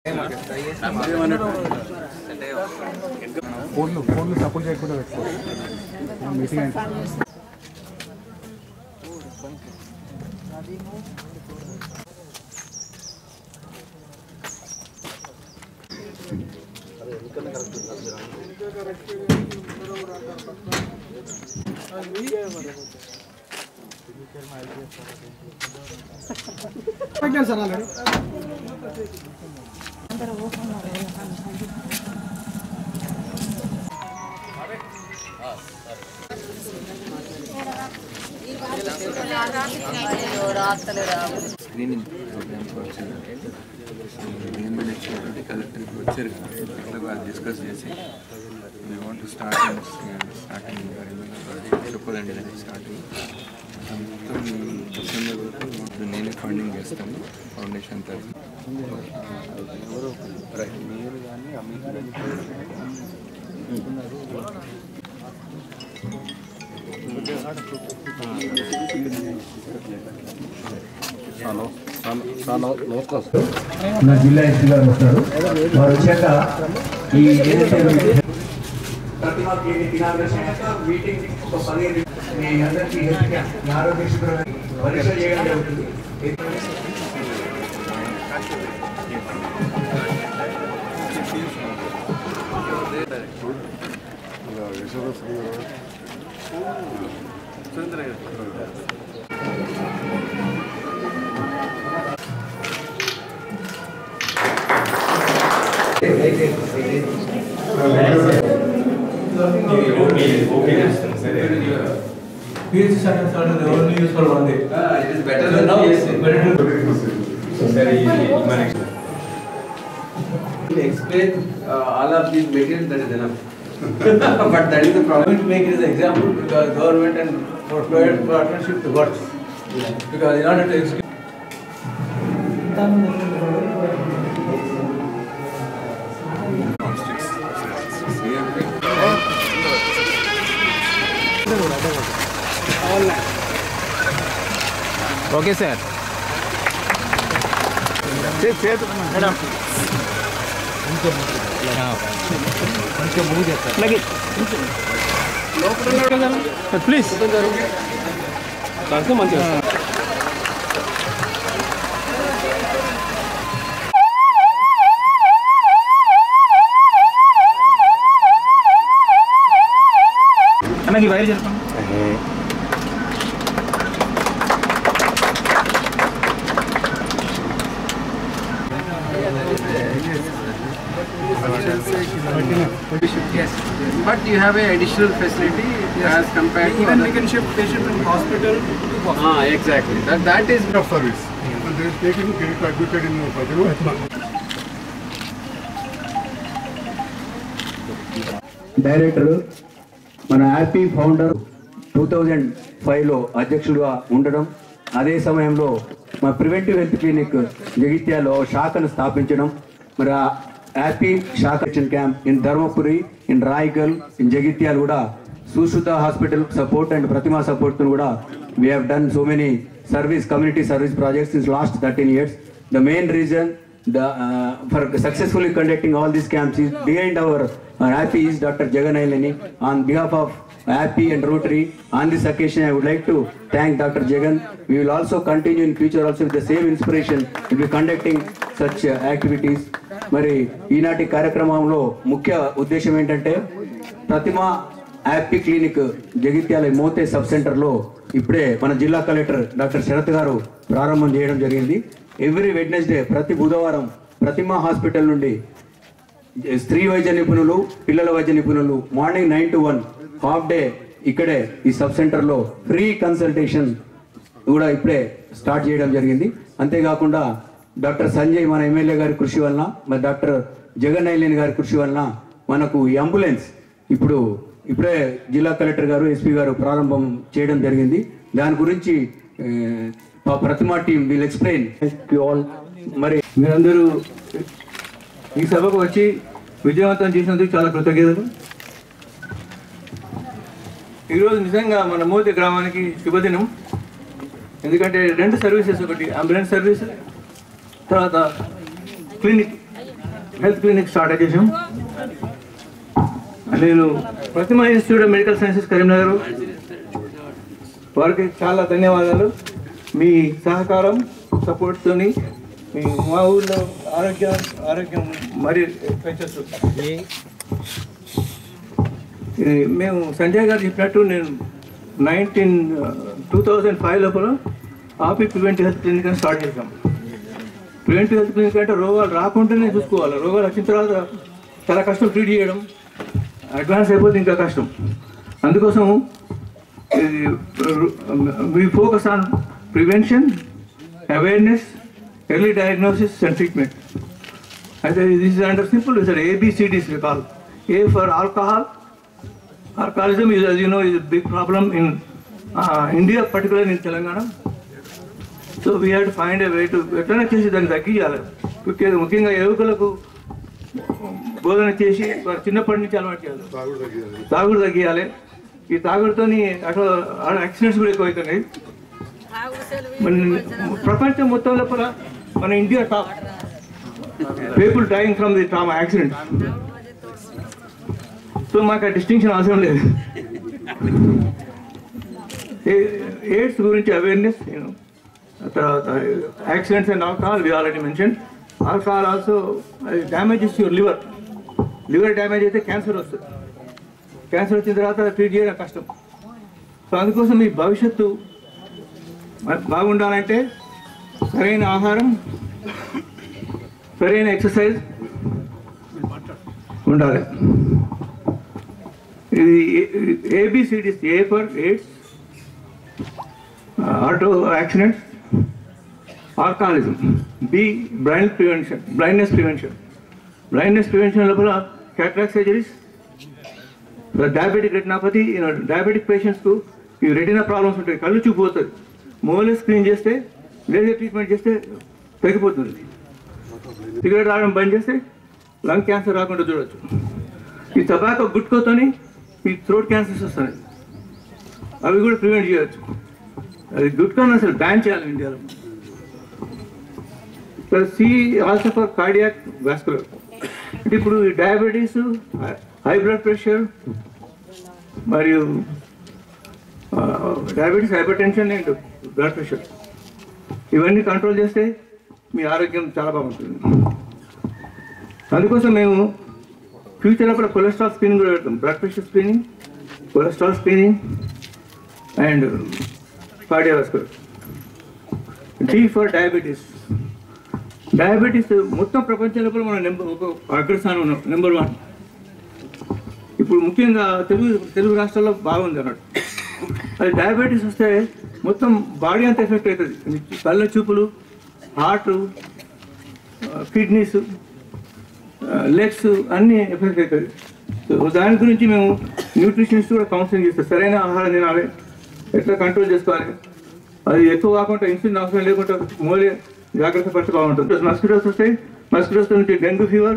ఫోన్లు ఫోన్లు సపోర్ట్ చేయకుండా పెట్టుకో మీటింగ్ అంటే స్క్రీనింగ్ ప్రోగ్రామ్కి వచ్చారు డిఎంఎల్ ఇచ్చినటువంటి కలెక్టర్కి వచ్చారు అట్లా వాళ్ళు డిస్కస్ చేసి వీ వాంట్ స్టార్ట్ స్టార్టింగ్ చెప్పదండి అది స్టార్టింగ్ మొత్తం డిసెంబర్ వరకు ఇప్పుడు నేనే ఫండింగ్ చేస్తాను ఫౌండేషన్ తరఫు రైట్ మీరు కానీ అమ్మికి కానీ మన జిల్లా ఎస్పీ గారు వస్తారు వారు వచ్చాక ఈ ఏదైతే ప్రతిమా క్లినిక్ ఇనాగ్రేషన్ యొక్క మీటింగ్ ఒక పదిహేను మీ అందరికీ హెల్త్ క్యాంప్ మీ ఆరోగ్య శిబిరం పరీక్ష చేయడం జరుగుతుంది PhD sentence are the only use for one day. it is better than now Yes, better to- explain uh, all of these materials, that is enough. but that is the I'm problem. going to make it as an example because government and for private partnership works. Because in order to execute. Okay sir madam కొంచెం move చేస్తారు please మంచిగా అన్నకి wire చెప్పండి Yes, but you have a additional facility as compared to. Even we can shift patient from hospital to hospital. Ah, exactly. That, that is. of service. So there is taken credit admitted in Pajaro. Director మన happy founder two thousand ఫైవ్లో అధ్యక్షుడుగా ఉండడం అదే సమయంలో మా preventive health clinic జగిత్యాలో శాఖను స్థాపించడం మరి ఆ హ్యాపీ శాఖ camp in Dharmapuri in Raygal in Jagtial కూడా Sushruta hospital support and Pratima support కూడా we have done so many service community service projects in last thirteen years the main reason the uh, for successfully conducting all these camps is behind our uh, happy is dr jagan Ailani. on behalf of happy and rotary on this occasion i would like to thank dr jagan we will also continue in future also with the same inspiration to be conducting such uh, activities మరి ఈనాటి కార్యక్రమంలో ముఖ్య ఉద్దేశం ఏంటంటే Pratima happy clinic Jagtial Mothe sub సెంటర్లో ఇప్పుడే మన జిల్లా కలెక్టర్ డాక్టర్ శరత్ గారు ప్రారంభం చేయడం జరిగింది ఎవ్రీ వెడ్నెస్డే ప్రతి బుధవారం ప్రతిమ హాస్పిటల్ నుండి స్త్రీ వైద్య నిపుణులు పిల్లల వైద్య నిపుణులు morning nine to one half day ఇక్కడే ఈ సబ్ సెంటర్లో ఫ్రీ కన్సల్టేషన్ కూడా ఇప్పుడే స్టార్ట్ చేయడం జరిగింది అంతేకాకుండా డాక్టర్ సంజయ్ మన ఎమ్మెల్యే గారి కృషి వలన మరి డాక్టర్ జగన్ ఐలేని గారి కృషి వలన మనకు ఈ అంబులెన్స్ ఇప్పుడు ఇప్పుడే జిల్లా కలెక్టర్ గారు ఎస్పీ గారు ప్రారంభం చేయడం జరిగింది దాని గురించి ఏ, మా Pratima team will explain all మరి మీరందరూ ఈ సభకు వచ్చి విజయవంతం చేసినందుకు చాలా కృతజ్ఞతలు ఈరోజు నిజంగా మన మూతి గ్రామానికి శుభదినం ఎందుకంటే రెండు సర్వీసెస్ ఒకటి అంబులెన్స్ సర్వీస్ తర్వాత క్లినిక్ హెల్త్ క్లినిక్ స్టార్ట్ చేసాం నేను Pratima institute of medical sciences Karimnagar వారికి చాలా ధన్యవాదాలు మీ సహకారం సపోర్ట్తోని మీ మా ఊళ్ళో ఆరోగ్య ఆరోగ్యం మరి పెంచచ్చు ఇది మేము సంజయ్ గారు చెప్పినట్టు నేను నైన్టీన్ టూ థౌజండ్ ఫైవ్ లోపల ఆపి ప్రివెంటివ్ హెల్త్ క్లినిక్ అని స్టార్ట్ చేసాం ప్రివెంటివ్ హెల్త్ క్లినిక్ అంటే రోగాలు రాకుండానే చూసుకోవాలి రోగాలు వచ్చిన తర్వాత చాలా కష్టం ట్రీట్ చేయడం అడ్వాన్స్ అయిపోతే ఇంకా కష్టం అందుకోసం we focus on prevention awareness early diagnosis and treatment అయితే this is under simple sir ABCDs call A for alcohol alcoholism is as you know is a big problem in uh, India particularly in Telangana so we had find a way to ఎట్లనే చేసి దాన్ని తగ్గించాలి ముఖ్యంగా ముఖ్యంగా యువకులకు బోధన చేసి వారు చిన్నప్పటి నుంచి అలవాటు చేయాలి తాగుడు తగ్గియాలి ఈ తాగుడుతోని అట్లా యాక్సిడెంట్స్ కూడా ఎక్కువ అవుతున్నాయి మన ప్రపంచం మొత్తం లోపల మన India top people dying from the trauma accident so మాకు ఆ డిస్టింక్షన్ అవసరం లేదు ఎయిడ్స్ గురించి అవేర్నెస్ నేను తర్వాత accidents and alcohol we already mention alcohol also damages your liver liver damage అయితే క్యాన్సర్ వస్తుంది క్యాన్సర్ వచ్చిన తర్వాత ట్రీట్ చేయడం కష్టం సో అందుకోసం మీ భవిష్యత్తు మ- బాగుండాలంటే సరైన ఆహారం సరైన ఎక్సర్సైజ్ ఉండాలి ఇది ABCDs A for AIDS auto accident alcoholism B blind prevention blindness prevention blindness prevention లోపల cataract surgeries diabetic retinopathy diabetic పేషెంట్స్కు ఈ రెటినా ప్రాబ్లమ్స్ ఉంటాయి కళ్ళు చూపు పోతుంది మోలే స్క్రీన్ చేస్తే లేజర్ ట్రీట్మెంట్ చేస్తే తగ్గిపోతుంది సిగరెట్ తాగడం బంద్ చేస్తే లంగ్ క్యాన్సర్ రాకుండా చూడొచ్చు ఈ టొబాకో గుట్కోతోని ఈ థ్రోట్ క్యాన్సర్స్ వస్తున్నాయి అవి కూడా ప్రివెంట్ చేయొచ్చు అది గుట్కాను అసలు బ్యాన్ చేయాలి ఇండియాలో plus C also for cardiac vascular అంటే ఇప్పుడు ఈ డయాబెటీస్ హై బ్లడ్ ప్రెషర్ మరియు diabetes hypertension and blood pressure ఇవన్నీ కంట్రోల్ చేస్తే మీ ఆరోగ్యం చాలా బాగుంటుంది అందుకోసం మేము ఫ్యూచర్ అప్పుడు కొలెస్ట్రాల్ స్క్రీనింగ్ కూడా పెడతాం blood pressure screening cholesterol screening and cardiovascular D for diabetes diabetes మొత్తం ప్రపంచంలో కూడా మనం నెంబర్ ఒక అగ్రస్థానం ఉన్నాం నెంబర్ వన్ ఇప్పుడు ముఖ్యంగా తెలుగు తెలుగు రాష్ట్రాల్లో బాగుంది అన్నట్టు అది డయాబెటీస్ వస్తే మొత్తం బాడీ అంతా ఎఫెక్ట్ అవుతుంది కళ్ళ చూపులు హార్ట్ కిడ్నీస్ లెగ్స్ అన్నీ ఎఫెక్ట్ అవుతుంది సో దాని గురించి మేము న్యూట్రిషనిస్ట్ కూడా కౌన్సిలింగ్ చేస్తాం సరైన ఆహారం తినాలి ఎట్లా కంట్రోల్ చేసుకోవాలి అది ఎక్కువ కాకుండా ఇన్సులిన్ అవసరం లేకుండా మోలే జాగ్రత్త పడితే బాగుంటుంది మస్కిటోస్ వస్తాయి మస్కిటోస్ నుంచి డెంగ్యూ ఫీవర్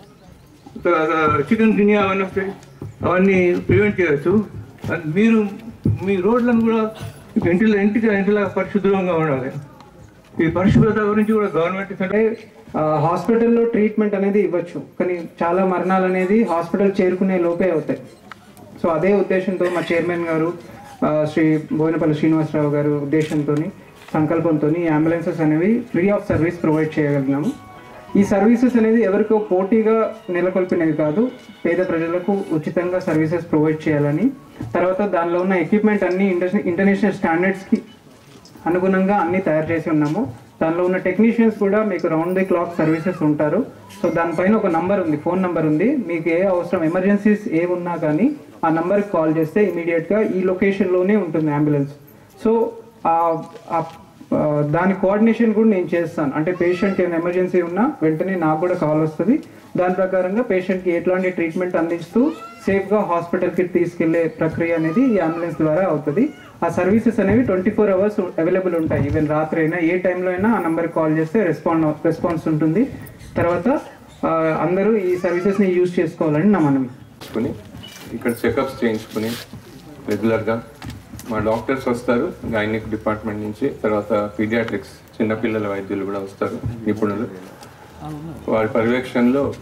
చికెన్ గినియా అవన్నీ వస్తాయి అవన్నీ ప్రివెంట్ చేయవచ్చు అండ్ మీరు మీ రోడ్లను కూడా ఇంటిలో ఇంటికి ఇంటిలో పరిశుభ్రంగా ఉండాలి ఈ పరిశుభ్రత గురించి కూడా గవర్నమెంట్ అంటే ఆ, హాస్పిటల్లో ట్రీట్మెంట్ అనేది ఇవ్వచ్చు కానీ చాలా మరణాలు అనేది హాస్పిటల్ చేరుకునే లోపే అవుతాయి సో అదే ఉద్దేశంతో మా చైర్మన్ గారు ఆ, శ్రీ బోయినపల్లి శ్రీనివాసరావు గారు ఉద్దేశంతో సంకల్పంతో ఈ అంబులెన్సెస్ అనేవి ఫ్రీ ఆఫ్ సర్వీస్ ప్రొవైడ్ చేయగలిగినాము ఈ సర్వీసెస్ అనేది ఎవరికో పోటీగా నెలకొల్పినవి కాదు పేద ప్రజలకు ఉచితంగా సర్వీసెస్ ప్రొవైడ్ చేయాలని తర్వాత దానిలో ఉన్న ఎక్విప్మెంట్ అన్ని ఇంటర్ ఇంటర్నేషనల్ స్టాండర్డ్స్కి అనుగుణంగా అన్ని తయారు చేసి ఉన్నాము దానిలో ఉన్న టెక్నీషియన్స్ కూడా మీకు రౌండ్ ది క్లాక్ సర్వీసెస్ ఉంటారు సో దానిపైన ఒక నంబర్ ఉంది ఫోన్ నంబర్ ఉంది మీకు ఏ అవసరం ఎమర్జెన్సీస్ ఏ ఉన్నా కానీ ఆ నంబర్కి కాల్ చేస్తే ఇమీడియట్గా ఈ లొకేషన్లోనే ఉంటుంది అంబులెన్స్ సో ఆ- ఆ- ఆ, దాని కోఆర్డినేషన్ కూడా నేను చేస్తాను అంటే పేషెంట్ ఏమైనా ఎమర్జెన్సీ ఉన్నా వెంటనే నాకు కూడా కాల్ వస్తుంది దాని ప్రకారంగా పేషెంట్కి ఎట్లాంటి ట్రీట్మెంట్ అందిస్తూ సేఫ్గా హాస్పిటల్కి తీసుకెళ్లే ప్రక్రియ అనేది ఈ అంబులెన్స్ ద్వారా అవుతుంది ఆ సర్వీసెస్ అనేవి ట్వంటీ ఫోర్ అవర్స్ అవైలబుల్ ఉంటాయి ఈవెన్ రాత్రి అయినా ఏ టైంలో అయినా ఆ నెంబర్కి కాల్ చేస్తే రెస్పాండ్ రెస్పాన్స్ ఉంటుంది తర్వాత ఆ, అందరూ ఈ సర్వీసెస్ని యూజ్ చేసుకోవాలని నా మనవి చేసుకుని ఇక్కడ చెకప్స్ చేయించుకుని రెగ్యులర్గా మా డాక్టర్స్ వస్తారు గైనిక్ డిపార్ట్మెంట్ నుంచి తర్వాత పీడియాట్రిక్స్ చిన్నపిల్లల వైద్యులు కూడా వస్తారు నిపుణులు వారి పర్యవేక్షణలో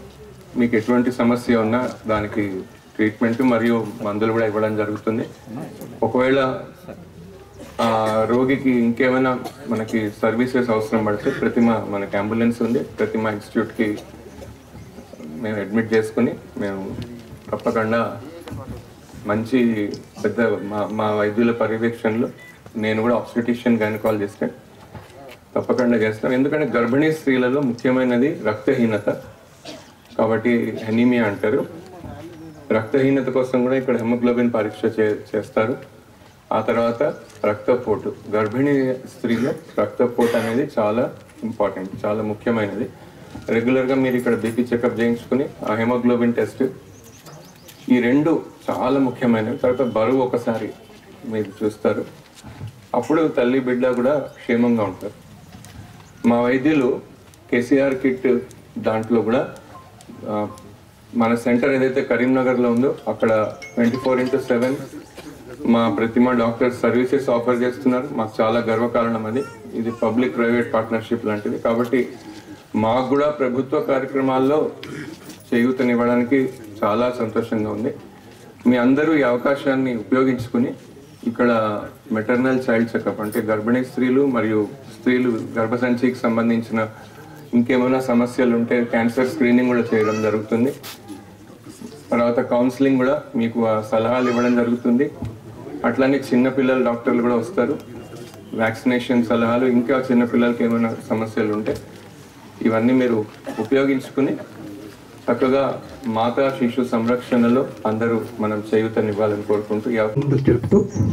మీకు ఎటువంటి సమస్య ఉన్నా దానికి ట్రీట్మెంట్ మరియు మందులు కూడా ఇవ్వడం జరుగుతుంది ఒకవేళ ఆ రోగికి ఇంకేమైనా మనకి సర్వీసెస్ అవసరం పడితే ప్రతిమ మనకి అంబులెన్స్ ఉంది ప్రతిమ ఇన్స్టిట్యూట్కి మేము అడ్మిట్ చేసుకుని మేము తప్పకుండా మంచి పెద్ద మా మా వైద్యుల పర్యవేక్షణలో నేను కూడా ఆబ్స్టిటిషియన్ గైనకాల్ చేస్తే తప్పకుండా చేస్తాం ఎందుకంటే గర్భిణీ స్త్రీలలో ముఖ్యమైనది రక్తహీనత కాబట్టి ఎనీమియా అంటారు రక్తహీనత కోసం కూడా ఇక్కడ హెమోగ్లోబిన్ పరీక్ష చే చేస్తారు ఆ తర్వాత రక్తపోటు గర్భిణీ స్త్రీలో రక్తపోటు అనేది చాలా ఇంపార్టెంట్ చాలా ముఖ్యమైనది రెగ్యులర్గా మీరు ఇక్కడ బీపీ చెకప్ చేయించుకుని ఆ హెమోగ్లోబిన్ టెస్ట్ ఈ రెండు చాలా ముఖ్యమైనవి తర్వాత బరువు ఒకసారి మీరు చూస్తారు అప్పుడు తల్లి బిడ్డ కూడా క్షేమంగా ఉంటారు మా వైద్యులు కేసీఆర్ కిట్ దాంట్లో కూడా ఆ, మన సెంటర్ ఏదైతే కరీంనగర్లో ఉందో అక్కడ ట్వంటీ ఫోర్ ఇంటూ సెవెన్ మా ప్రతిమ డాక్టర్ సర్వీసెస్ ఆఫర్ చేస్తున్నారు మాకు చాలా గర్వకారణం అది ఇది పబ్లిక్ ప్రైవేట్ పార్ట్నర్షిప్ లాంటిది కాబట్టి మాకు కూడా ప్రభుత్వ కార్యక్రమాల్లో చేయూతనివ్వడానికి చాలా సంతోషంగా ఉంది మీ అందరూ ఈ అవకాశాన్ని ఉపయోగించుకుని ఇక్కడ మెటర్నల్ చైల్డ్ చెకప్ అంటే గర్భిణీ స్త్రీలు మరియు స్త్రీలు గర్భసంచికి సంబంధించిన ఇంకేమైనా సమస్యలు ఉంటే క్యాన్సర్ స్క్రీనింగ్ కూడా చేయడం జరుగుతుంది తర్వాత కౌన్సిలింగ్ కూడా మీకు ఆ సలహాలు ఇవ్వడం జరుగుతుంది అట్లానే చిన్న పిల్లల డాక్టర్లు కూడా వస్తారు వ్యాక్సినేషన్ సలహాలు ఇంకా చిన్న పిల్లలకి ఏమైనా సమస్యలు ఉంటే ఇవన్నీ మీరు ఉపయోగించుకుని చక్కగా మాతా శిశు సంరక్షణలో అందరూ మనం చేయూతనివ్వాలని కోరుకుంటూ ఈ అవ- ముందు తెలుపుతూ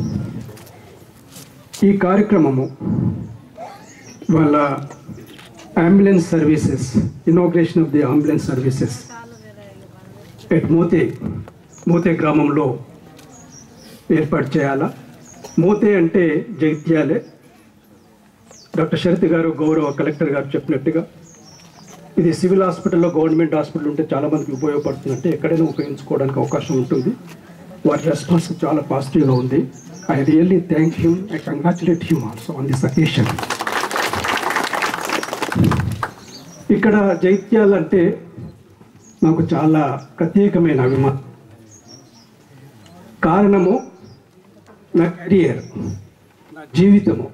ఈ కార్యక్రమము వాళ్ళ ambulance services inauguration of the ambulance services at Mothe Mothe గ్రామంలో ఏర్పాటు చేయాలా మోతే అంటే జగిత్యాలే డాక్టర్ శరత్ గారు గౌరవ కలెక్టర్ గారు చెప్పినట్టుగా ఇది సివిల్ హాస్పిటల్లో గవర్నమెంట్ హాస్పిటల్ ఉంటే చాలా మందికి ఉపయోగపడుతుందంటే ఎక్కడైనా ఉపయోగించుకోవడానికి అవకాశం ఉంటుంది వారి రెస్పాన్స్ చాలా పాజిటివ్గా ఉంది I really thank him I congratulate him also on this occasion ఇక్కడ జైత్యాలు అంటే నాకు చాలా ప్రత్యేకమైన అభిమానం కారణము నా కెరియర్ నా జీవితము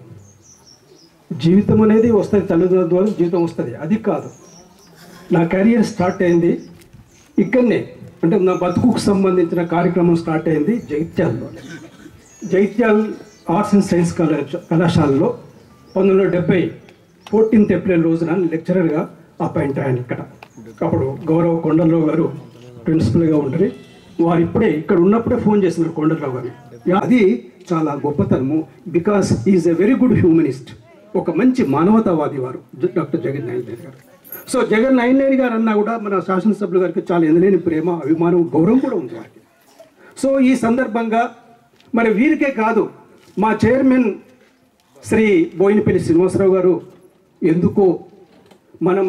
జీవితం అనేది వస్తుంది తల్లిదండ్రుల ద్వారా జీవితం వస్తుంది అది కాదు నా కెరియర్ స్టార్ట్ అయింది ఇక్కడనే అంటే నా బతుకుకు సంబంధించిన కార్యక్రమం స్టార్ట్ అయింది జైత్యాల్లో జైత్యాల్ ఆర్ట్స్ అండ్ సైన్స్ కళాశ కళాశాలలో పంతొమ్మిది వందల డెబ్బై ఫోర్టీన్త్ ఏప్రిల్ రోజున లెక్చరర్గా అపాయింట్ అయ్యాను ఇక్కడ అప్పుడు గౌరవ కొండలరావు గారు ప్రిన్సిపల్గా ఉంటుంది వారు ఇప్పుడే ఇక్కడ ఉన్నప్పుడే ఫోన్ చేసినారు కొండలరావు గారు అది చాలా గొప్పతనము because is a very good humanist ఒక మంచి మానవతావాది వారు జ- డాక్టర్ జగన్ నాయక్ గారు సో జగన్ నాయనేని గారు అన్నా కూడా మన శాసనసభ్యుల గారికి చాలా ఎనలేని ప్రేమ అభిమానం గౌరవం కూడా ఉంది వారికి సో ఈ సందర్భంగా మరి వీరికే కాదు మా చైర్మన్ శ్రీ బోయినపల్లి శ్రీనివాసరావు గారు ఎందుకో మనం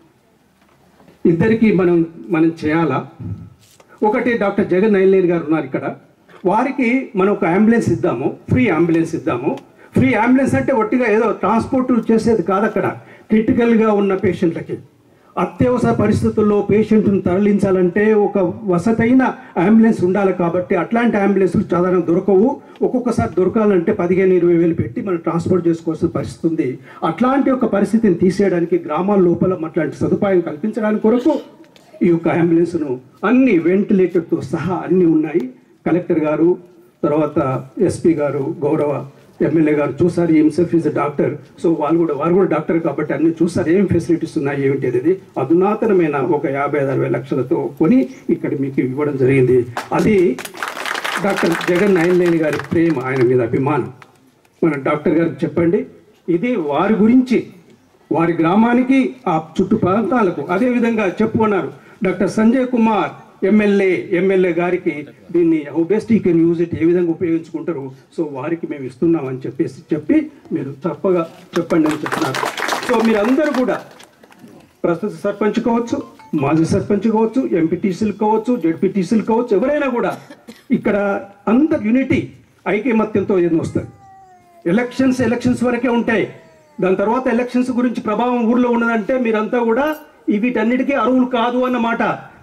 ఇద్దరికి మనం మనం చేయాలా ఒకటి డాక్టర్ జగన్ నయలేని గారు ఉన్నారు ఇక్కడ వారికి మనం ఒక అంబులెన్స్ ఇద్దాము ఫ్రీ అంబులెన్స్ ఇద్దాము ఫ్రీ అంబులెన్స్ అంటే ఒట్టిగా ఏదో ట్రాన్స్పోర్ట్ చేసేది కాదు అక్కడ క్రిటికల్గా ఉన్న పేషెంట్లకి అత్యవసర పరిస్థితుల్లో పేషెంట్ను తరలించాలంటే ఒక వసతైన అంబులెన్స్ ఉండాలి కాబట్టి అట్లాంటి అంబులెన్స్లు సాధారణ దొరకవు ఒక్కొక్కసారి దొరకాలంటే పదిహేను ఇరవై వేలు పెట్టి మనం ట్రాన్స్పోర్ట్ చేసుకోవాల్సిన పరిస్థితి ఉంది అట్లాంటి ఒక పరిస్థితిని తీసేయడానికి గ్రామాల లోపల అట్లాంటి సదుపాయం కల్పించడానికి కొరకు ఈ యొక్క అంబులెన్స్ను అన్ని వెంటిలేటర్తో సహా అన్నీ ఉన్నాయి కలెక్టర్ గారు తర్వాత ఎస్పీ గారు గౌరవ ఎమ్మెల్యే గారు చూసారు హిమ్సెల్ఫ్ ఈజ్ డాక్టర్ సో వాళ్ళు కూడా వారు కూడా డాక్టర్ కాబట్టి అన్ని చూసారు ఏం ఫెసిలిటీస్ ఉన్నాయి ఏమిటి అనేది అధునాతనమైన ఒక యాభై ఐదు అరవై లక్షలతో కొని ఇక్కడ మీకు ఇవ్వడం జరిగింది అది డాక్టర్ జగన్ నాయనలేని గారి ప్రేమ ఆయన మీద అభిమానం మన డాక్టర్ గారికి చెప్పండి ఇది వారి గురించి వారి గ్రామానికి ఆ చుట్టు ప్రాంతాలకు అదేవిధంగా చెప్పుకున్నారు doctor Sanjay Kumar MLA MLA గారికి దీన్ని how best we can use it ఏ విధంగా ఉపయోగించుకుంటారు సో వారికి మేము ఇస్తున్నామని చెప్పేసి చెప్పి మీరు తప్పగా చెప్పండి అని చెప్తున్నారు సో మీరందరూ కూడా ప్రస్తుత సర్పంచ్ కావచ్చు మాజీ సర్పంచ్ కావచ్చు ఎంపీటీసీలు కావచ్చు జెడ్పీటీసీలు కావచ్చు ఎవరైనా కూడా ఇక్కడ అంత యూనిటీ ఐకమత్యంతో ఏదో వస్తుంది ఎలక్షన్స్ ఎలక్షన్స్ వరకే ఉంటాయి దాని తర్వాత ఎలక్షన్స్ గురించి ప్రభావం ఊర్లో ఉన్నదంటే మీరంతా కూడా ఈ వీటన్నిటికీ అర్హులు కాదు అన్నమాట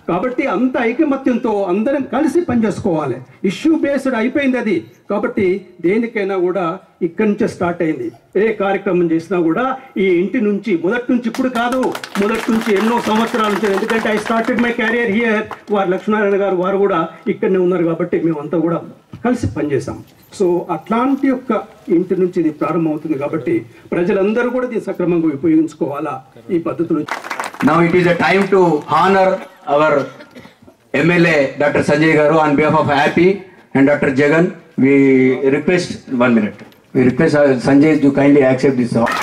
కాబట్టి అంత ఐకమత్యంతో అందరం కలిసి పనిచేసుకోవాలి ఇష్యూ బేస్డ్ అయిపోయింది అది కాబట్టి దేనికైనా కూడా ఇక్కడి నుంచే స్టార్ట్ అయింది ఏ కార్యక్రమం చేసినా కూడా ఈ ఇంటి నుంచి మొదటి నుంచి ఇప్పుడు కాదు మొదటి నుంచి ఎన్నో సంవత్సరాల నుంచి ఎందుకంటే I started my career here వారు లక్ష్మీనారాయణ గారు వారు కూడా ఇక్కడనే ఉన్నారు కాబట్టి మేమంతా కూడా కలిసి పనిచేసాం సో అట్లాంటి యొక్క ఇంటి నుంచి ఇది ప్రారంభమవుతుంది కాబట్టి ప్రజలందరూ కూడా దీన్ని సక్రమంగా ఉపయోగించుకోవాలా ఈ పద్ధతులు Now it is a time to honor our MLA Dr. Sanjay Garu on behalf of Happy and Dr. Jagan. We request one minute. We request uh, Sanjay to kindly accept this. uh,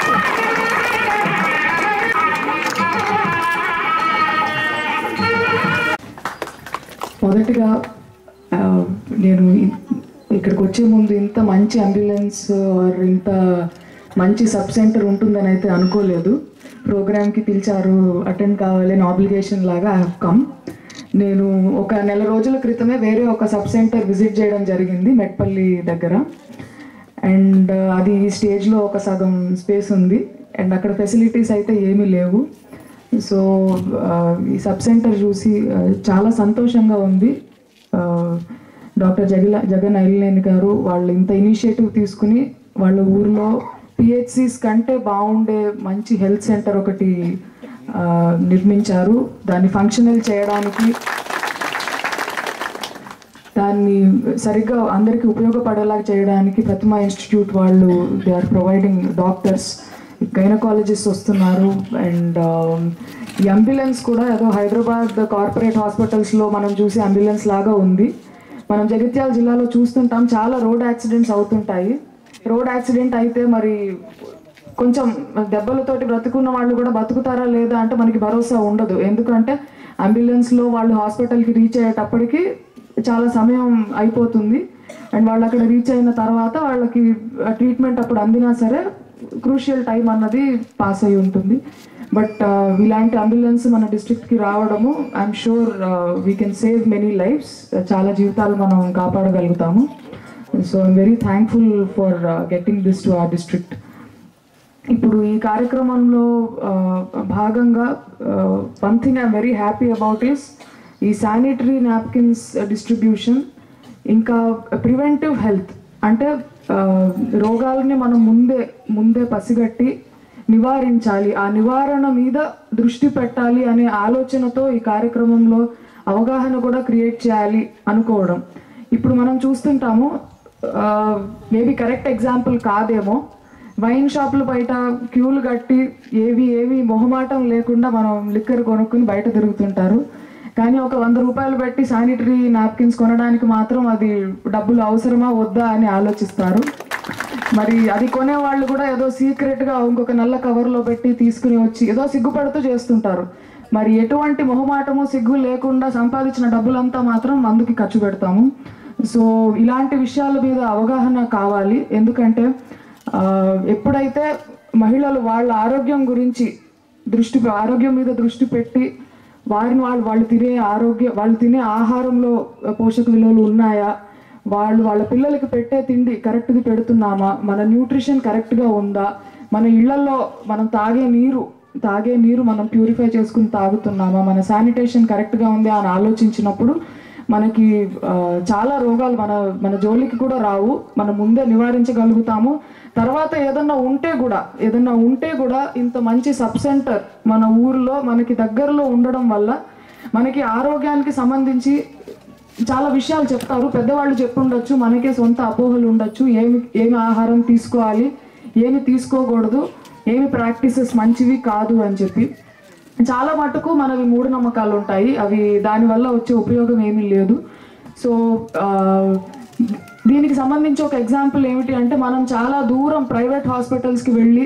మొదటిగా ఆ, నేను ఇ- ఇక్కడికి వచ్చే ముందు ఇంత మంచి ambulance are ఇంత మంచి సబ్ సెంటర్ ఉంటుందని అయితే అనుకోలేదు ప్రోగ్రామ్కి పిలిచారు అటెండ్ కావాలని ఆబ్లిగేషన్ లాగా ఐ హ్యావ్ కమ్ నేను ఒక నెల రోజుల క్రితమే వేరే ఒక సబ్ సెంటర్ విజిట్ చేయడం జరిగింది మెట్పల్లి దగ్గర అండ్ అది ఈ స్టేజ్లో ఒక సగం స్పేస్ ఉంది అండ్ అక్కడ ఫెసిలిటీస్ అయితే ఏమీ లేవు సో ఆ, ఈ సబ్ సెంటర్ చూసి ఆ, చాలా సంతోషంగా ఉంది ఆ, డాక్టర్ జగల జగన్ ఐలినేని గారు వాళ్ళు ఇంత ఇనిషియేటివ్ తీసుకుని వాళ్ళ ఊర్లో పిహెచ్సిస్ కంటే బాగుండే మంచి హెల్త్ సెంటర్ ఒకటి ఆ, నిర్మించారు దాన్ని ఫంక్షనల్ చేయడానికి దాన్ని సరిగ్గా అందరికీ ఉపయోగపడేలా చేయడానికి ప్రతిమ ఇన్స్టిట్యూట్ వాళ్ళు they are providing doctors gynaecologist వస్తున్నారు అండ్ ఈ అంబులెన్స్ కూడా ఏదో హైదరాబాద్ కార్పొరేట్ హాస్పిటల్స్లో మనం చూసే అంబులెన్స్ లాగా ఉంది మనం జగిత్యాల జిల్లాలో చూస్తుంటాం చాలా రోడ్ యాక్సిడెంట్స్ అవుతుంటాయి రోడ్ యాక్సిడెంట్ అయితే మరి కొంచెం దెబ్బలతోటి బ్రతుకున్న వాళ్ళు కూడా బతుకుతారా లేదా అంటే మనకి భరోసా ఉండదు ఎందుకంటే అంబులెన్స్లో వాళ్ళు హాస్పిటల్కి రీచ్ అయ్యేటప్పటికి చాలా సమయం అయిపోతుంది అండ్ వాళ్ళు అక్కడ రీచ్ అయిన తర్వాత వాళ్ళకి ట్రీట్మెంట్ అప్పుడు అందినా సరే క్రూషియల్ టైం అన్నది పాస్ అయి ఉంటుంది బట్ ఇలాంటి అంబులెన్స్ మన డిస్ట్రిక్ట్కి రావడము I'm sure we can save many lives చాలా జీవితాలు మనం కాపాడగలుగుతాము so I'm very thankful for getting this to our district ఇప్పుడు ఈ కార్యక్రమంలో ఆ, భాగంగా one thing I'm very happy about is ఈ శానిటరీ నాప్కిన్స్ డిస్ట్రిబ్యూషన్ ఇంకా ప్రివెంటివ్ హెల్త్ అంటే ఆ, రోగాలని మనం ముందే ముందే పసిగట్టి నివారించాలి ఆ నివారణ మీద దృష్టి పెట్టాలి అనే ఆలోచనతో ఈ కార్యక్రమంలో అవగాహన కూడా క్రియేట్ చేయాలి అనుకోవడం ఇప్పుడు మనం చూస్తుంటాము మేబీ కరెక్ట్ ఎగ్జాంపుల్ కాదేమో వైన్ షాపులు బయట క్యూలు కట్టి ఏవి ఏవి మొహమాటం లేకుండా మనం లిక్కర్ కొనుక్కుని బయట తిరుగుతుంటారు కానీ ఒక వంద రూపాయలు పెట్టి శానిటరీ నాప్కిన్స్ కొనడానికి మాత్రం అది డబ్బులు అవసరమా వద్దా అని ఆలోచిస్తారు మరి అది కొనే వాళ్ళు కూడా ఏదో సీక్రెట్గా ఇంకొక నల్ల కవర్లో పెట్టి తీసుకుని వచ్చి ఏదో సిగ్గుపడుతూ చేస్తుంటారు మరి ఎటువంటి మొహమాటము సిగ్గు లేకుండా సంపాదించిన డబ్బులంతా మాత్రం మందుకి ఖర్చు పెడతాము సో ఇలాంటి విషయాల మీద అవగాహన కావాలి ఎందుకంటే ఆ, ఎప్పుడైతే మహిళలు వాళ్ళ ఆరోగ్యం గురించి దృష్టి ఆరోగ్యం మీద దృష్టి పెట్టి వారిని వాళ్ళు వాళ్ళు తినే ఆరోగ్య వాళ్ళు తినే ఆహారంలో పోషక విలువలు ఉన్నాయా వాళ్ళు వాళ్ళ పిల్లలకి పెట్టే తిండి కరెక్ట్గా పెడుతున్నామా మన న్యూట్రిషన్ కరెక్ట్గా ఉందా మన ఇళ్లలో మనం తాగే నీరు తాగే నీరు మనం ప్యూరిఫై చేసుకుని తాగుతున్నామా మన శానిటేషన్ కరెక్ట్గా ఉంది అని ఆలోచించినప్పుడు మనకి ఆ, చాలా రోగాలు మన మన జోలికి కూడా రావు మనం ముందే నివారించగలుగుతాము తర్వాత ఏదన్నా ఉంటే కూడా ఏదన్నా ఉంటే కూడా ఇంత మంచి సబ్ సెంటర్ మన ఊర్లో మనకి దగ్గరలో ఉండడం వల్ల మనకి ఆరోగ్యానికి సంబంధించి చాలా విషయాలు చెప్తారు పెద్దవాళ్ళు చెప్పుండొచ్చు మనకే సొంత అపోహలు ఉండొచ్చు ఏమి ఏమి ఆహారం తీసుకోవాలి ఏమి తీసుకోకూడదు ఏమి ప్రాక్టీసెస్ మంచివి కాదు అని చెప్పి చాలా మటుకు మనవి మూఢనమ్మకాలు ఉంటాయి అవి దానివల్ల వచ్చే ఉపయోగం ఏమీ లేదు సో ఆ, దీనికి సంబంధించి ఒక ఎగ్జాంపుల్ ఏమిటి అంటే మనం చాలా దూరం ప్రైవేట్ హాస్పిటల్స్కి వెళ్ళి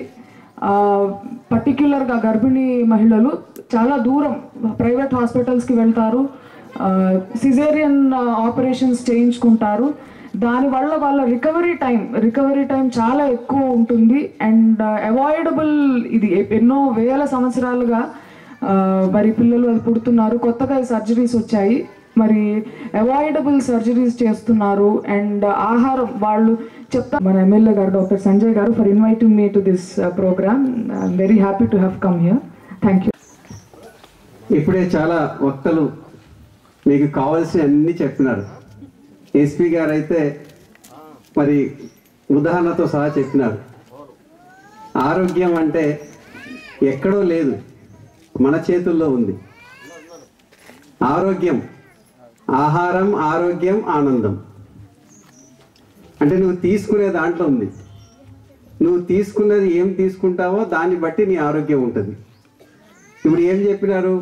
పర్టిక్యులర్గా గర్భిణీ మహిళలు చాలా దూరం ప్రైవేట్ హాస్పిటల్స్కి వెళ్తారు సిజేరియన్ ఆపరేషన్స్ చేయించుకుంటారు దానివల్ల వాళ్ళ రికవరీ టైం రికవరీ టైం చాలా ఎక్కువ ఉంటుంది అండ్ అవాయిడబుల్ ఇది ఎన్నో వేల సంవత్సరాలుగా ఆ, మరి పిల్లలు అది పుడుతున్నారు కొత్తగా ఈ సర్జరీస్ వచ్చాయి మరి అవాయిడబుల్ సర్జరీస్ చేస్తున్నారు అండ్ ఆహారం వాళ్ళు చెప్తా మన ఎమ్మెల్యే గారు డాక్టర్ సంజయ్ గారు for inviting me to this programme I'm very happy to have come here thank you ఇప్పుడే చాలా వక్తలు మీకు కావాల్సిన అన్ని చెప్పినారు ఎస్పీ గారు అయితే మరి ఉదాహరణతో సహా చెప్పినారు ఆరోగ్యం అంటే ఎక్కడో లేదు మన చేతుల్లో ఉంది ఆరోగ్యం ఆహారం ఆరోగ్యం ఆనందం అంటే నువ్వు తీసుకునే దాంట్లో ఉంది నువ్వు తీసుకున్నది ఏం తీసుకుంటావో దాన్ని బట్టి నీ ఆరోగ్యం ఉంటుంది ఇప్పుడు ఏం చెప్పినారు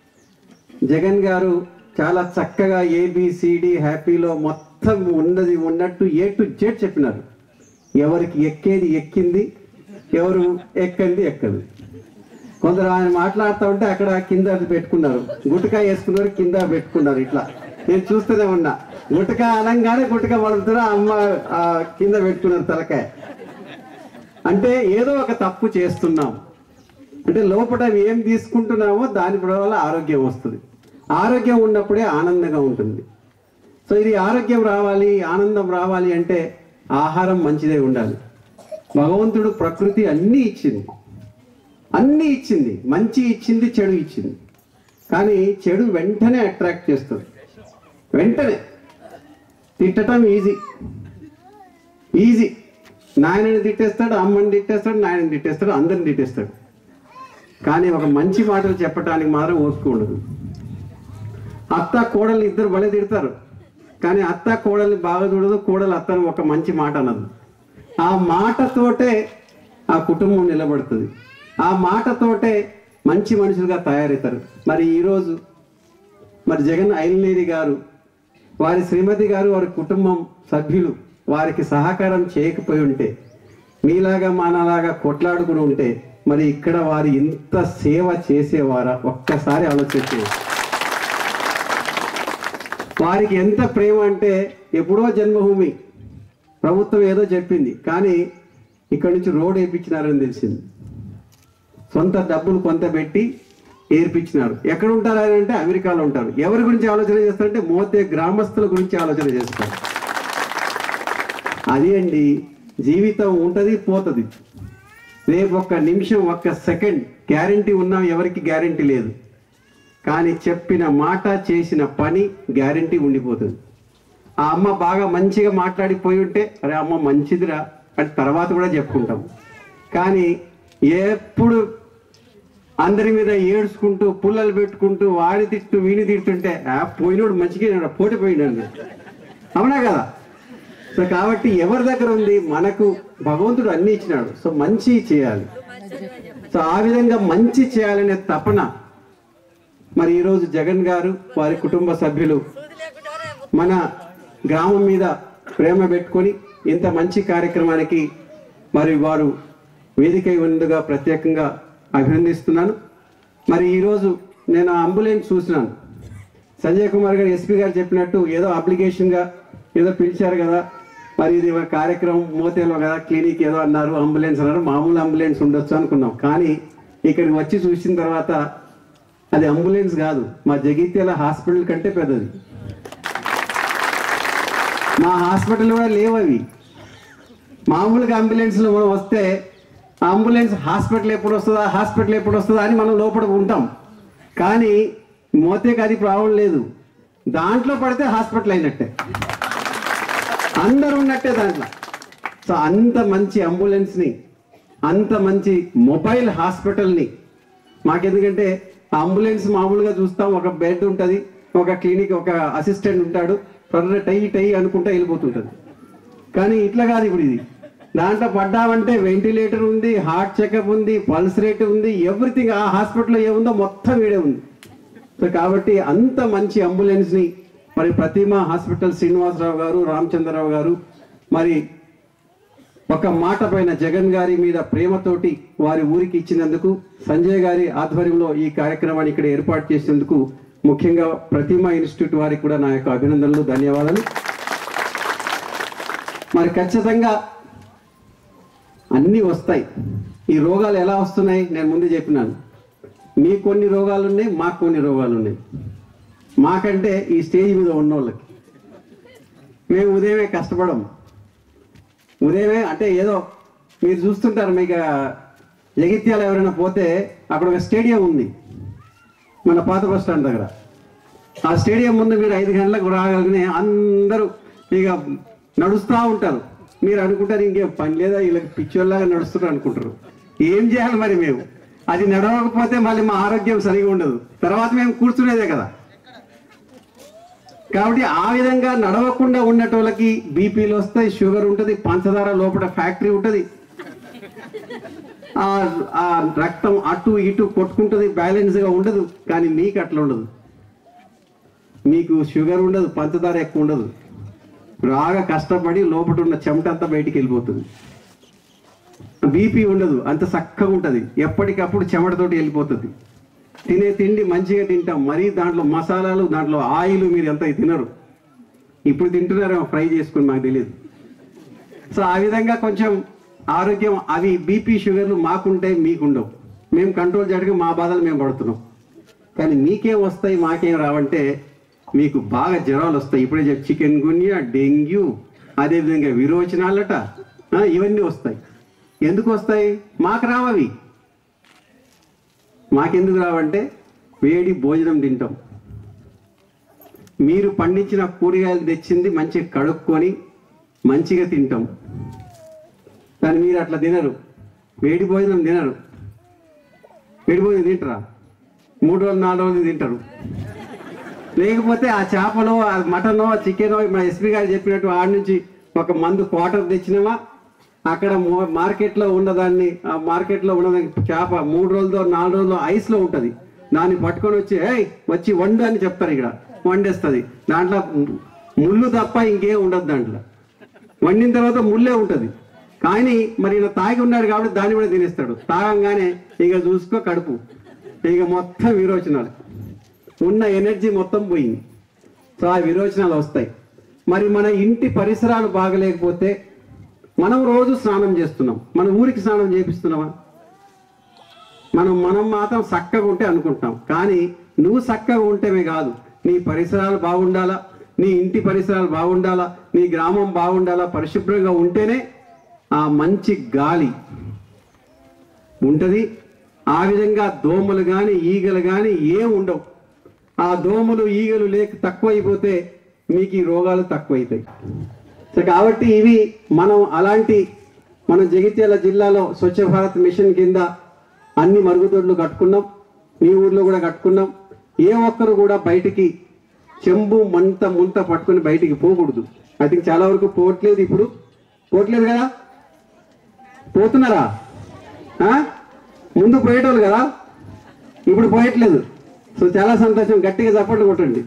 జగన్ గారు చాలా చక్కగా ఏబిసిడి హ్యాపీలో మొత్తం ఉన్నది ఉన్నట్టు ఏ టు జెడ్ చెప్పినారు ఎవరికి ఎక్కేది ఎక్కింది ఎవరు ఎక్కంది ఎక్కదు కొందరు ఆయన మాట్లాడుతూ ఉంటే అక్కడ కింద అది పెట్టుకున్నారు గుటకాయ వేసుకున్నారు కింద పెట్టుకున్నారు ఇట్లా నేను చూస్తూనే ఉన్నా గుటక అనగానే గుటక పడుతున్నా అమ్మ ఆ, కింద పెట్టుకున్నారు తలకాయ అంటే ఏదో ఒక తప్పు చేస్తున్నాం అంటే లోపల ఏం తీసుకుంటున్నామో దాని వల్ల ఆరోగ్యం వస్తుంది ఆరోగ్యం ఉన్నప్పుడే ఆనందంగా ఉంటుంది సో ఇది ఆరోగ్యం రావాలి ఆనందం రావాలి అంటే ఆహారం మంచిదే ఉండాలి భగవంతుడు ప్రకృతి అన్నీ ఇచ్చింది అన్నీ ఇచ్చింది మంచి ఇచ్చింది చెడు ఇచ్చింది కానీ చెడు వెంటనే అట్రాక్ట్ చేస్తుంది వెంటనే తిట్టడం ఈజీ ఈజీ నాయనని తిట్టేస్తాడు అమ్మని తిట్టేస్తాడు నాయనని తిట్టేస్తాడు అందరిని తిట్టేస్తాడు కానీ ఒక మంచి మాటలు చెప్పడానికి మాత్రం ఓపిక ఉండదు అత్త కోడలు ఇద్దరు భలే తిడతారు కానీ అత్త కోడల్ని బాగా చూడదు కోడలు అత్తని ఒక మంచి మాట అనదు ఆ మాటతోటే ఆ కుటుంబం నిలబడుతుంది ఆ మాటతోటే మంచి మనుషులుగా తయారవుతారు మరి ఈరోజు మరి జగన్ ఐలనేరి గారు వారి శ్రీమతి గారు వారి కుటుంబం సభ్యులు వారికి సహకారం చేయకపోయి ఉంటే మీలాగా మనలాగా కొట్లాడుకుని ఉంటే మరి ఇక్కడ వారు ఇంత సేవ చేసేవారా ఒక్కసారి ఆలోచించే వారికి ఎంత ప్రేమ అంటే ఎప్పుడో జన్మభూమి ప్రభుత్వం ఏదో చెప్పింది కానీ ఇక్కడ నుంచి రోడ్ వేయించినారని తెలిసింది సొంత డబ్బులు కొంత పెట్టి ఏర్పించినారు ఎక్కడ ఉంటారు ఆయన అంటే అమెరికాలో ఉంటారు ఎవరి గురించి ఆలోచన చేస్తారంటే మోతే గ్రామస్తుల గురించి ఆలోచన చేస్తారు అది అండి జీవితం ఉంటుంది పోతుంది రేపు ఒక్క నిమిషం ఒక్క సెకండ్ గ్యారంటీ ఉన్నాం ఎవరికి గ్యారంటీ లేదు కానీ చెప్పిన మాట చేసిన పని గ్యారంటీ ఉండిపోతుంది ఆ అమ్మ బాగా మంచిగా మాట్లాడిపోయి ఉంటే అరే అమ్మ మంచిదిరా అని తర్వాత కూడా చెప్పుకుంటాం కానీ ఎప్పుడు అందరి మీద ఏడ్చుకుంటూ పుల్లలు పెట్టుకుంటూ వాడి తిట్టు వీని తిట్టుంటే ఆ పోయినోడు మంచిగా పోటీ పోయినాడు అవునా కదా సో కాబట్టి ఎవరి దగ్గర ఉంది మనకు భగవంతుడు అన్ని ఇచ్చినాడు సో మంచి చేయాలి సో ఆ విధంగా మంచి చేయాలనే తపన మరి ఈరోజు జగన్ గారు వారి కుటుంబ సభ్యులు మన గ్రామం మీద ప్రేమ పెట్టుకొని ఇంత మంచి కార్యక్రమానికి మరి వారు వేదిక ఉన్నందుగా ప్రత్యేకంగా అభినందిస్తున్నాను మరి ఈరోజు నేను ఆ అంబులెన్స్ చూసినాను సంజయ్ కుమార్ గారు ఎస్పీ గారు చెప్పినట్టు ఏదో అప్లికేషన్గా ఏదో పిలిచారు కదా మరి ఇది ఒక కార్యక్రమం మోతేలో కదా క్లినిక్ ఏదో అన్నారు అంబులెన్స్ అన్నారు మామూలు అంబులెన్స్ ఉండొచ్చు అనుకున్నాం కానీ ఇక్కడికి వచ్చి చూసిన తర్వాత అది అంబులెన్స్ కాదు మా జగిత్యాల హాస్పిటల్ కంటే పెద్దది మా హాస్పిటల్ కూడా లేవు అవి మామూలుగా అంబులెన్స్లో మనం వస్తే ఆ అంబులెన్స్ హాస్పిటల్ ఎప్పుడు వస్తుందా హాస్పిటల్ ఎప్పుడు వస్తుందా అని మనం లోపల ఉంటాం కానీ మోతేకి అది ప్రాబ్లం లేదు దాంట్లో పడితే హాస్పిటల్ అయినట్టే అందరు ఉన్నట్టే దాంట్లో సో అంత మంచి అంబులెన్స్ని అంత మంచి మొబైల్ హాస్పిటల్ని మాకెందుకంటే ఆ అంబులెన్స్ మామూలుగా చూస్తాం ఒక బెడ్ ఉంటుంది ఒక క్లినిక్ ఒక అసిస్టెంట్ ఉంటాడు త్వరగా టై టై అనుకుంటా వెళ్ళిపోతుంటుంది కానీ ఇట్లా కాదు ఇప్పుడు ఇది దాంట్లో పడ్డామంటే వెంటిలేటర్ ఉంది హార్ట్ చెకప్ ఉంది పల్స్ రేట్ ఉంది ఎవ్రీథింగ్ ఆ హాస్పిటల్లో ఏముందో మొత్తం వీడే ఉంది సో కాబట్టి అంత మంచి అంబులెన్స్ని మరి ప్రతిమ హాస్పిటల్ శ్రీనివాసరావు గారు రామచంద్రరావు గారు మరి ఒక మాట పైన జగన్ గారి మీద ప్రేమతోటి వారి ఊరికి ఇచ్చినందుకు సంజయ్ గారి ఆధ్వర్యంలో ఈ కార్యక్రమాన్ని ఇక్కడ ఏర్పాటు చేసినందుకు ముఖ్యంగా ప్రతిమ ఇన్స్టిట్యూట్ వారికి కూడా నా యొక్క అభినందనలు ధన్యవాదాలు మరి ఖచ్చితంగా అన్నీ వస్తాయి ఈ రోగాలు ఎలా వస్తున్నాయి నేను ముందు చెప్పినాను మీ కొన్ని రోగాలు ఉన్నాయి మాకు కొన్ని రోగాలు ఉన్నాయి మాకంటే ఈ స్టేజ్ మీద ఉన్న వాళ్ళకి మేము ఉదయమే కష్టపడం ఉదయమే అంటే ఏదో మీరు చూస్తుంటారు మీకు జగిత్యాల ఎవరైనా పోతే అక్కడ ఒక స్టేడియం ఉంది మన పాత బస్ స్టాండ్ దగ్గర ఆ స్టేడియం ముందు మీరు ఐదు గంటలకు రాగానే అందరూ ఇక నడుస్తూ ఉంటారు మీరు అనుకుంటారు ఇంకేం పని లేదా వీళ్ళకి పిచ్చోళ్ళలాగా నడుస్తున్నారు అనుకుంటారు ఏం చేయాలి మరి మేము అది నడవకపోతే మళ్ళీ మా ఆరోగ్యం సరిగా ఉండదు తర్వాత మేము కూర్చునేదే కదా కాబట్టి ఆ విధంగా నడవకుండా ఉన్నటోళ్ళకి బీపీలు వస్తాయి షుగర్ ఉంటుంది పంచదార లోపల ఫ్యాక్టరీ ఉంటుంది ఆ ఆ రక్తం అటు ఇటు కొట్టుకుంటుంది బ్యాలెన్స్గా ఉండదు కానీ మీకు అట్లా ఉండదు మీకు షుగర్ ఉండదు పంచదార ఎక్కువ ఉండదు బాగా కష్టపడి లోపల ఉన్న చెమట అంతా బయటికి వెళ్ళిపోతుంది బీపీ ఉండదు అంత చక్కగా ఉంటుంది ఎప్పటికప్పుడు చెమటతోటి వెళ్ళిపోతుంది తినే తిండి మంచిగా తింటాం మరీ దాంట్లో మసాలాలు దాంట్లో ఆయిల్ మీరు ఎంత తినరు ఇప్పుడు తింటున్నారేమో ఫ్రై చేసుకుని మాకు తెలియదు సో ఆ విధంగా కొంచెం ఆరోగ్యం అవి బీపీ షుగర్లు మాకుంటే మీకుండవు మేము కంట్రోల్ చేయడానికి మా బాధలు మేము పడుతున్నాం కానీ మీకేం వస్తాయి మాకేం రావంటే మీకు బాగా జ్వరాలు వస్తాయి ఇప్పుడే చెప్పి చికెన్ గున్యా డెంగ్యూ అదేవిధంగా విరోచనాలట ఆ, ఇవన్నీ వస్తాయి ఎందుకు వస్తాయి మాకు రావవి మాకెందుకు రావంటే వేడి భోజనం తింటాం మీరు పండించిన కూరగాయలు తెచ్చింది మంచిగా కడుక్కొని మంచిగా తింటాం కానీ మీరు అట్లా తినరు వేడి భోజనం తినరు వేడి భోజనం తింటారా మూడు రోజులు నాలుగు రోజులు తింటారు లేకపోతే ఆ చేపలో ఆ మటనో చికెనో మా ఎస్పీ గారు చెప్పినట్టు ఆడ నుంచి ఒక మందు క్వార్టర్ తెచ్చినామా అక్కడ మో- మార్కెట్లో ఉన్నదాన్ని ఆ మార్కెట్లో ఉన్నదాన్ని చేప మూడు రోజులతో నాలుగు రోజులు ఐస్లో ఉంటుంది దాన్ని పట్టుకొని వచ్చి ఏయ్ వచ్చి వండు అని చెప్తారు ఇక్కడ వండేస్తుంది దాంట్లో ముళ్ళు తప్ప ఇంకేం ఉండదు దాంట్లో వండిన తర్వాత ముళ్ళే ఉంటుంది కానీ మరి ఈయన తాగి ఉన్నాడు కాబట్టి దాన్ని కూడా తినేస్తాడు తాగంగానే ఇక చూసుకో కడుపు ఇక మొత్తం విరోచనాలు ఉన్న ఎనర్జీ మొత్తం పోయింది సో ఆ విరోచనాలు వస్తాయి మరి మన ఇంటి పరిసరాలు బాగలేకపోతే మనం రోజు స్నానం చేస్తున్నాం మన ఊరికి స్నానం చేపిస్తున్నామా మనం మనం మాత్రం చక్కగా ఉంటే అనుకుంటాం కానీ నువ్వు చక్కగా ఉంటేమే కాదు నీ పరిసరాలు బాగుండాలా నీ ఇంటి పరిసరాలు బాగుండాలా నీ గ్రామం బాగుండాలా పరిశుభ్రంగా ఉంటేనే ఆ మంచి గాలి ఉంటుంది ఆ విధంగా దోమలు కానీ ఈగలు కానీ ఏం ఉండవు ఆ దోమలు ఈగలు లేక తక్కువైపోతే మీకు ఈ రోగాలు తక్కువైతాయి సో కాబట్టి ఇవి మనం అలాంటి మన జగిత్యాల జిల్లాలో స్వచ్ఛ భారత్ మిషన్ కింద అన్ని మరుగుదొడ్లు కట్టుకున్నాం మీ ఊర్లో కూడా కట్టుకున్నాం ఏ ఒక్కరు కూడా బయటికి చెంబు మంత ముంత పట్టుకొని బయటికి పోకూడదు ఐ థింక్ చాలా వరకు పోవట్లేదు ఇప్పుడు పోవట్లేదు కదా పోతున్నారా ఆ? ముందు పోయేటోళ్ళు కదా ఇప్పుడు పోయట్లేదు సో చాలా సంతోషం గట్టిగా చప్పట్లు కొట్టండి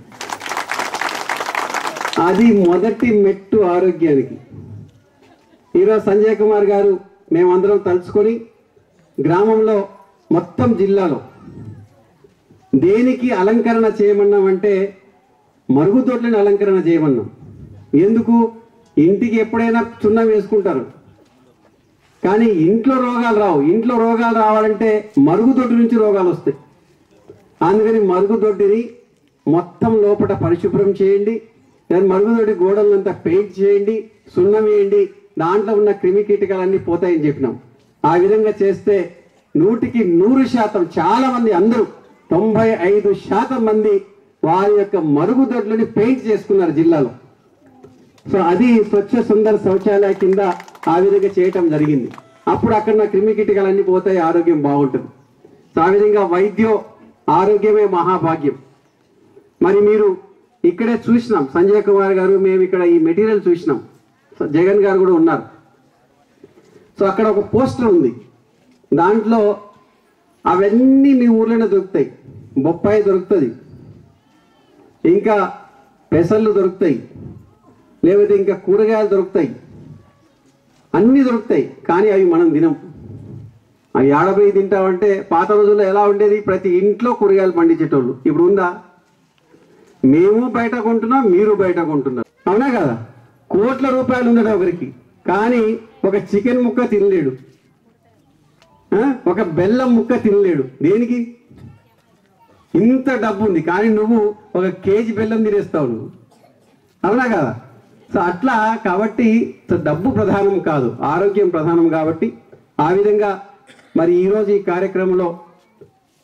అది మొదటి మెట్టు ఆరోగ్యానికి ఈరోజు సంజయ్ కుమార్ గారు మేమందరం తలుచుకొని గ్రామంలో మొత్తం జిల్లాలో దేనికి అలంకరణ చేయమన్నామంటే మరుగుదొడ్లను అలంకరణ చేయమన్నాం ఎందుకు ఇంటికి ఎప్పుడైనా చున్నం వేసుకుంటారు కానీ ఇంట్లో రోగాలు రావు ఇంట్లో రోగాలు రావాలంటే మరుగుదొడ్డి నుంచి రోగాలు వస్తాయి అందుకని మరుగుదొడ్డిని మొత్తం లోపల పరిశుభ్రం చేయండి దాని మరుగుదొడ్డి గోడలంతా పెయింట్ చేయండి సున్నం వేయండి దాంట్లో ఉన్న క్రిమి కీటకాలన్నీ పోతాయని చెప్పినాం ఆ విధంగా చేస్తే నూటికి నూరు శాతం చాలా మంది అందరూ తొంభై ఐదు శాతం మంది వారి యొక్క మరుగుదొడ్లని పెయింట్ చేసుకున్నారు జిల్లాలో సో అది స్వచ్ఛ సుందర శౌచాలయ కింద ఆ విధంగా చేయటం జరిగింది అప్పుడు అక్కడ ఉన్న క్రిమి కీటకాలన్నీ పోతాయి ఆరోగ్యం బాగుంటుంది సో ఆ విధంగా వైద్యం ఆరోగ్యమే మహాభాగ్యం మరి మీరు ఇక్కడే చూసినాం సంజయ్ కుమార్ గారు మేము ఇక్కడ ఈ మెటీరియల్ చూసినాం సో జగన్ గారు కూడా ఉన్నారు సో అక్కడ ఒక పోస్టర్ ఉంది దాంట్లో అవన్నీ మీ ఊర్లోనే దొరుకుతాయి బొప్పాయి దొరుకుతుంది ఇంకా పెసళ్ళు దొరుకుతాయి లేకపోతే ఇంకా కూరగాయలు దొరుకుతాయి అన్నీ దొరుకుతాయి కానీ అవి మనం తినం అవి ఆడపోయి తింటామంటే పాత రోజుల్లో ఎలా ఉండేది ప్రతి ఇంట్లో కూరగాయలు పండించేటోళ్ళు ఇప్పుడు ఉందా మేము బయట కొంటున్నాం మీరు బయట కొంటున్నారు అవునా కదా కోట్ల రూపాయలు ఉందట ఒకరికి కానీ ఒక చికెన్ ముక్క తినలేడు ఆ? ఒక బెల్లం ముక్క తినలేడు దేనికి ఇంత డబ్బు ఉంది కానీ నువ్వు ఒక కేజీ బెల్లం తినేస్తావు నువ్వు అవునా కదా సో అట్లా కాబట్టి సో డబ్బు ప్రధానం కాదు ఆరోగ్యం ప్రధానం కాబట్టి ఆ విధంగా మరి ఈరోజు ఈ కార్యక్రమంలో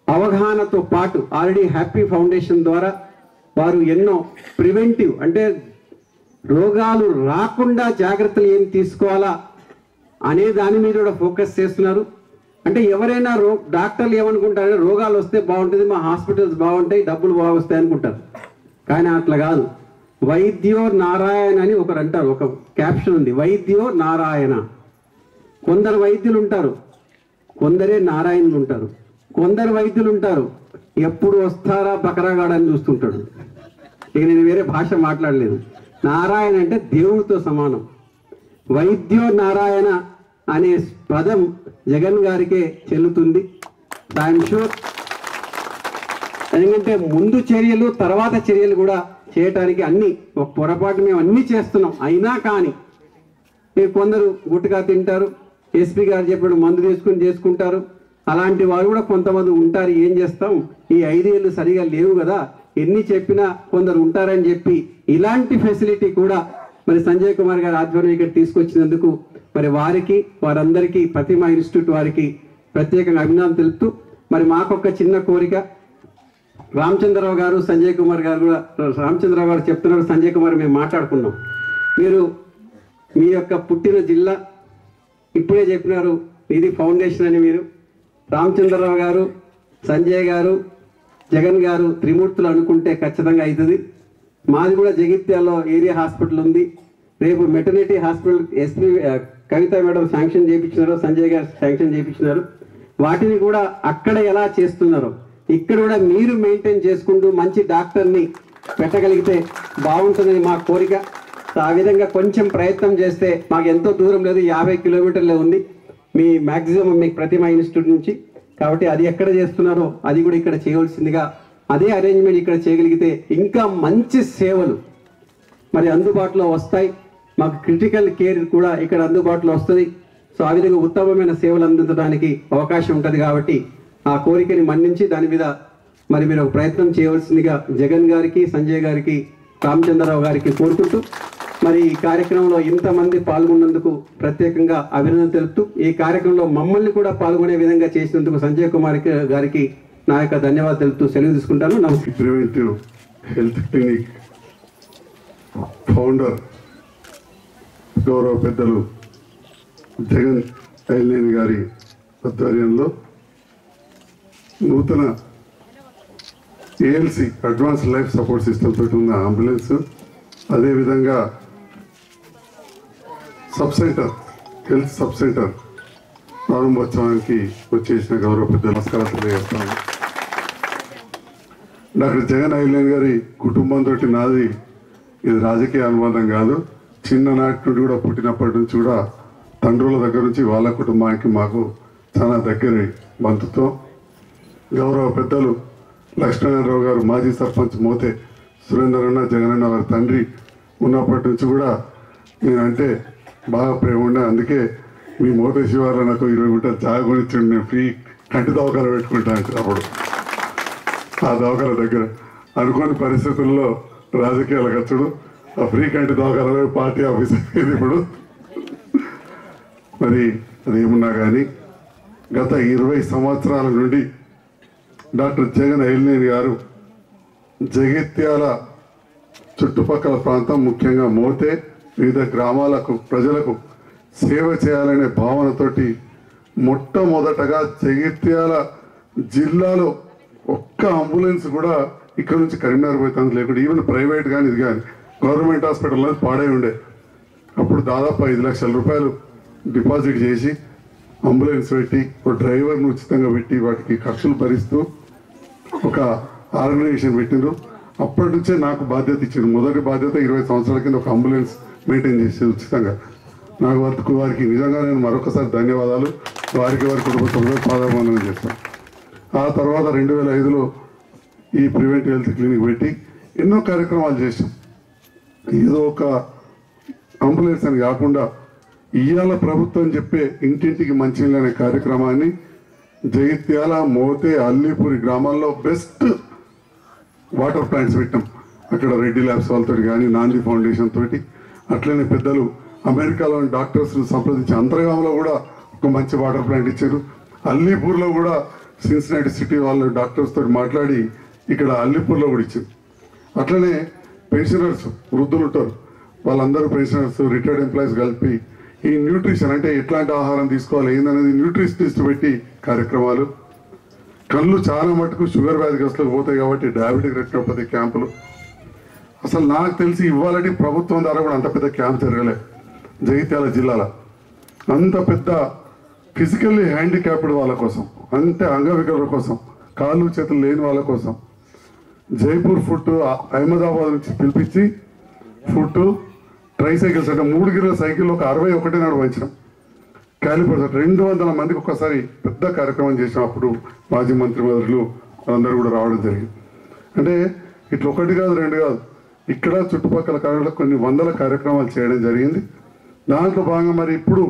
అవగాహనతో పాటు ఆల్రెడీ హ్యాపీ ఫౌండేషన్ ద్వారా వారు ఎన్నో ప్రివెంటివ్ అంటే రోగాలు రాకుండా జాగ్రత్తలు ఏం తీసుకోవాలా అనే దాని మీద కూడా ఫోకస్ చేస్తున్నారు అంటే ఎవరైనా రో డాక్టర్లు ఏమనుకుంటారంటే రోగాలు వస్తే బాగుంటుంది మా హాస్పిటల్స్ బాగుంటాయి డబ్బులు బాగా వస్తాయి అనుకుంటారు కానీ అట్లా కాదు వైద్యో నారాయణ అని ఒకరు అంటారు ఒక క్యాప్షన్ ఉంది వైద్యో నారాయణ కొందరు వైద్యులు ఉంటారు కొందరే నారాయణులు ఉంటారు కొందరు వైద్యులు ఉంటారు ఎప్పుడు వస్తారా బకరాగాడని చూస్తుంటాడు ఇక నేను వేరే భాష మాట్లాడలేదు నారాయణ అంటే దేవుడితో సమానం వైద్యో నారాయణ అనే పదం జగన్ గారికే చెల్లుతుంది ఐఎమ్ షూర్ ఎందుకంటే ముందు చర్యలు తర్వాత చర్యలు కూడా చేయటానికి అన్ని ఒక పొరపాటు మేము అన్ని చేస్తున్నాం అయినా కానీ ఇక కొందరు గుట్టుగా తింటారు ఎస్పీ గారు చెప్పిన మందు తీసుకుని చేసుకుంటారు అలాంటి వారు కూడా కొంతమంది ఉంటారు ఏం చేస్తాం ఈ ఐదేళ్ళు సరిగా లేవు కదా ఎన్ని చెప్పినా కొందరు ఉంటారని చెప్పి ఇలాంటి ఫెసిలిటీ కూడా మరి సంజయ్ కుమార్ గారి ఆధ్వర్యం ఇక్కడ తీసుకొచ్చినందుకు మరి వారికి వారందరికీ ప్రతిమా ఇన్స్టిట్యూట్ వారికి ప్రత్యేకంగా అభినందన తెలుపుతూ మరి మాకొక చిన్న కోరిక రామచంద్రరావు గారు సంజయ్ కుమార్ గారు కూడా రామచంద్రరావు గారు చెప్తున్నారు సంజయ్ కుమార్ మేము మాట్లాడుకున్నాం మీరు మీ యొక్క పుట్టిన జిల్లా ఇప్పుడే చెప్పినారు ఇది ఫౌండేషన్ అని మీరు రామచంద్రరావు గారు సంజయ్ గారు జగన్ గారు త్రిమూర్తులు అనుకుంటే ఖచ్చితంగా అవుతుంది మాది కూడా జగిత్యాలలో ఏరియా హాస్పిటల్ ఉంది రేపు maternity hospital SP Kavitha madam sanction చేయించినారు సంజయ్ గారు శాంక్షన్ చేయించినారు వాటిని కూడా అక్కడ ఎలా చేస్తున్నారో ఇక్కడ కూడా మీరు మెయింటైన్ చేసుకుంటూ మంచి డాక్టర్ని పెట్టగలిగితే బాగుంటుందని మా కోరిక సో ఆ విధంగా కొంచెం ప్రయత్నం చేస్తే మాకు ఎంతో దూరం లేదు యాభై కిలోమీటర్లే ఉంది మీ మ్యాక్సిమం మీకు ప్రతిమా ఇన్స్టిట్యూట్ నుంచి కాబట్టి అది ఎక్కడ చేస్తున్నారో అది కూడా ఇక్కడ చేయవలసిందిగా అదే అరేంజ్మెంట్ ఇక్కడ చేయగలిగితే ఇంకా మంచి సేవలు మరి అందుబాటులో వస్తాయి మాకు క్రిటికల్ కేర్ కూడా ఇక్కడ అందుబాటులో వస్తుంది సో ఆ విధంగా ఉత్తమమైన సేవలు అందించడానికి అవకాశం ఉంటుంది కాబట్టి ఆ కోరికని మన్నించి దాని మీద మరి మీరు ఒక ప్రయత్నం చేయవలసిందిగా జగన్ గారికి సంజయ్ గారికి రామచంద్రరావు గారికి కోరుకుంటూ మరి ఈ కార్యక్రమంలో ఇంతమంది పాల్గొన్నందుకు ప్రత్యేకంగా అభినందన తెలుపుతూ ఈ కార్యక్రమంలో మమ్మల్ని కూడా పాల్గొనే విధంగా చేసినందుకు సంజయ్ కుమార్ గారికి నా యొక్క ధన్యవాదాలు తెలుపుతూ సెలవు తీసుకుంటాను నమస్తే ప్రివెంటివ్ హెల్త్ క్లినిక్ ఫౌండర్ గౌరవ పెద్దలు జగన్ ఐలేని గారి ఆధ్వర్యంలో నూతన ALC advance life support system తోటి ఉన్న అంబులెన్స్ అదేవిధంగా sub centre health sub centre ప్రారంభోత్సవానికి వచ్చేసిన గౌరవ పెద్ద నమస్కారం తెలియజేస్తాను డాక్టర్ జగన్ ఐలేన్ గారి కుటుంబంతో నాది ఇది రాజకీయ అనుబంధం కాదు చిన్ననాటి నుండి కూడా పుట్టినప్పటి నుంచి కూడా తండ్రుల దగ్గర నుంచి వాళ్ళ కుటుంబానికి మాకు చాలా దగ్గరి బంధుత్వం గౌరవ పెద్దలు లక్ష్మీనారాయణరావు గారు మాజీ సర్పంచ్ మోతే సురేందరన్న జగనన్న వారి తండ్రి ఉన్నప్పటి నుంచి కూడా నేనంటే బాగా ప్రేమ ఉండే అందుకే మీ మోతే శివారు నాకు ఇరవై గుంటలు జాగ కొనిచ్చిండు నేను ఫ్రీ కంటి దవాఖాన పెట్టుకుంటాను అప్పుడు ఆ దవాఖాన దగ్గర అనుకోని పరిస్థితుల్లో రాజకీయాల ఖర్చుడు ఆ ఫ్రీ కంటి దవాఖానలో పార్టీ ఆఫీస్ ఇది ఇప్పుడు మరి అది ఏమున్నా కానీ గత ఇరవై సంవత్సరాల నుండి డాక్టర్ జగన్ ఐలినేని గారు జగిత్యాల చుట్టుపక్కల ప్రాంతం ముఖ్యంగా మోతే వివిధ గ్రామాలకు ప్రజలకు సేవ చేయాలనే భావనతోటి మొట్టమొదటగా జగిత్యాల జిల్లాలో ఒక్క అంబులెన్స్ కూడా ఇక్కడ నుంచి కరీంనగర్ పోతుంది లేకుండా ఈవెన్ ప్రైవేట్ కానీ ఇది కానీ గవర్నమెంట్ హాస్పిటల్లో పాడై ఉండే అప్పుడు దాదాపు ఐదు లక్షల రూపాయలు డిపాజిట్ చేసి అంబులెన్స్ పెట్టి ఒక డ్రైవర్ను ఉచితంగా పెట్టి వాటికి ఖర్చులు భరిస్తూ ఒక ఆర్గనైజేషన్ పెట్టిండ్రు అప్పటి నుంచే నాకు బాధ్యత ఇచ్చింది మొదటి బాధ్యత ఇరవై సంవత్సరాల కింద ఒక అంబులెన్స్ మెయింటైన్ చేసేది ఉచితంగా నాకు వరకు వారికి నిజంగా నేను మరొకసారి ధన్యవాదాలు వారికి వారి కుటుంబ సభ్యులకు పాదాభివందనం చేస్తాను ఆ తర్వాత రెండు వేల ఐదులో ఈ ప్రివెంటివ్ హెల్త్ క్లినిక్ పెట్టి ఎన్నో కార్యక్రమాలు చేశాం ఏదో ఒక అంబులెన్స్ అని కాకుండా ఇవాళ ప్రభుత్వం చెప్పే ఇంటింటికి మంచినీళ్ళు అనే కార్యక్రమాన్ని జగిత్యాల మోతే అల్లీపూరి గ్రామాల్లో బెస్ట్ వాటర్ ప్లాంట్స్ పెట్టాం అక్కడ రెడ్డి ల్యాబ్స్ వాళ్ళతో కానీ నాంది ఫౌండేషన్ తోటి అట్లనే పెద్దలు అమెరికాలోని డాక్టర్స్ సంప్రదించి అంతర్గామంలో కూడా ఒక మంచి వాటర్ ప్లాంట్ ఇచ్చారు అల్లీపూర్లో కూడా సిన్సినాటి సిటీ వాళ్ళ డాక్టర్స్ తోటి మాట్లాడి ఇక్కడ అల్లిపూర్లో కూడా ఇచ్చింది అట్లనే పెన్షనర్స్ వృద్ధులు ఉంటారు వాళ్ళందరూ పెన్షనర్స్ రిటైర్డ్ ఎంప్లాయీస్ కలిపి ఈ న్యూట్రిషన్ అంటే ఎట్లాంటి ఆహారం తీసుకోవాలి ఏందనేది న్యూట్రిషనిస్ట్ పెట్టి కార్యక్రమాలు కళ్ళు చాలా మటుకు షుగర్ వ్యాధిగ్రస్తులకు పోతాయి కాబట్టి డయాబెటిక్ రెటినోపతి క్యాంపులు అసలు నాకు తెలిసి ఇవ్వాలని ప్రభుత్వం ద్వారా కూడా అంత పెద్ద క్యాంప్ జరగలే జగిత్యాల జిల్లాలో అంత పెద్ద ఫిజికల్లీ హ్యాండిక్యాప్డ్ వాళ్ళ కోసం అంతే అంగవికలుల కోసం కాళ్ళు చేతులు లేని వాళ్ళ కోసం జైపూర్ ఫుడ్ అహ్మదాబాద్ నుంచి పిలిపించి ఫుడ్ ట్రై సైకిల్స్ అంటే మూడు గిన్నెల సైకిల్ ఒక అరవై ఒకటి నాడు వంచినాం క్యాలిపర్స్ రెండు వందల మందికి ఒక్కసారి పెద్ద కార్యక్రమం చేసాం అప్పుడు మాజీ మంత్రి మంత్రులు వాళ్ళందరూ కూడా రావడం జరిగింది అంటే ఇట్లా ఒకటి కాదు రెండు కాదు ఇక్కడ చుట్టుపక్కల కాలంలో కొన్ని వందల కార్యక్రమాలు చేయడం జరిగింది దాంట్లో భాగంగా మరి ఇప్పుడు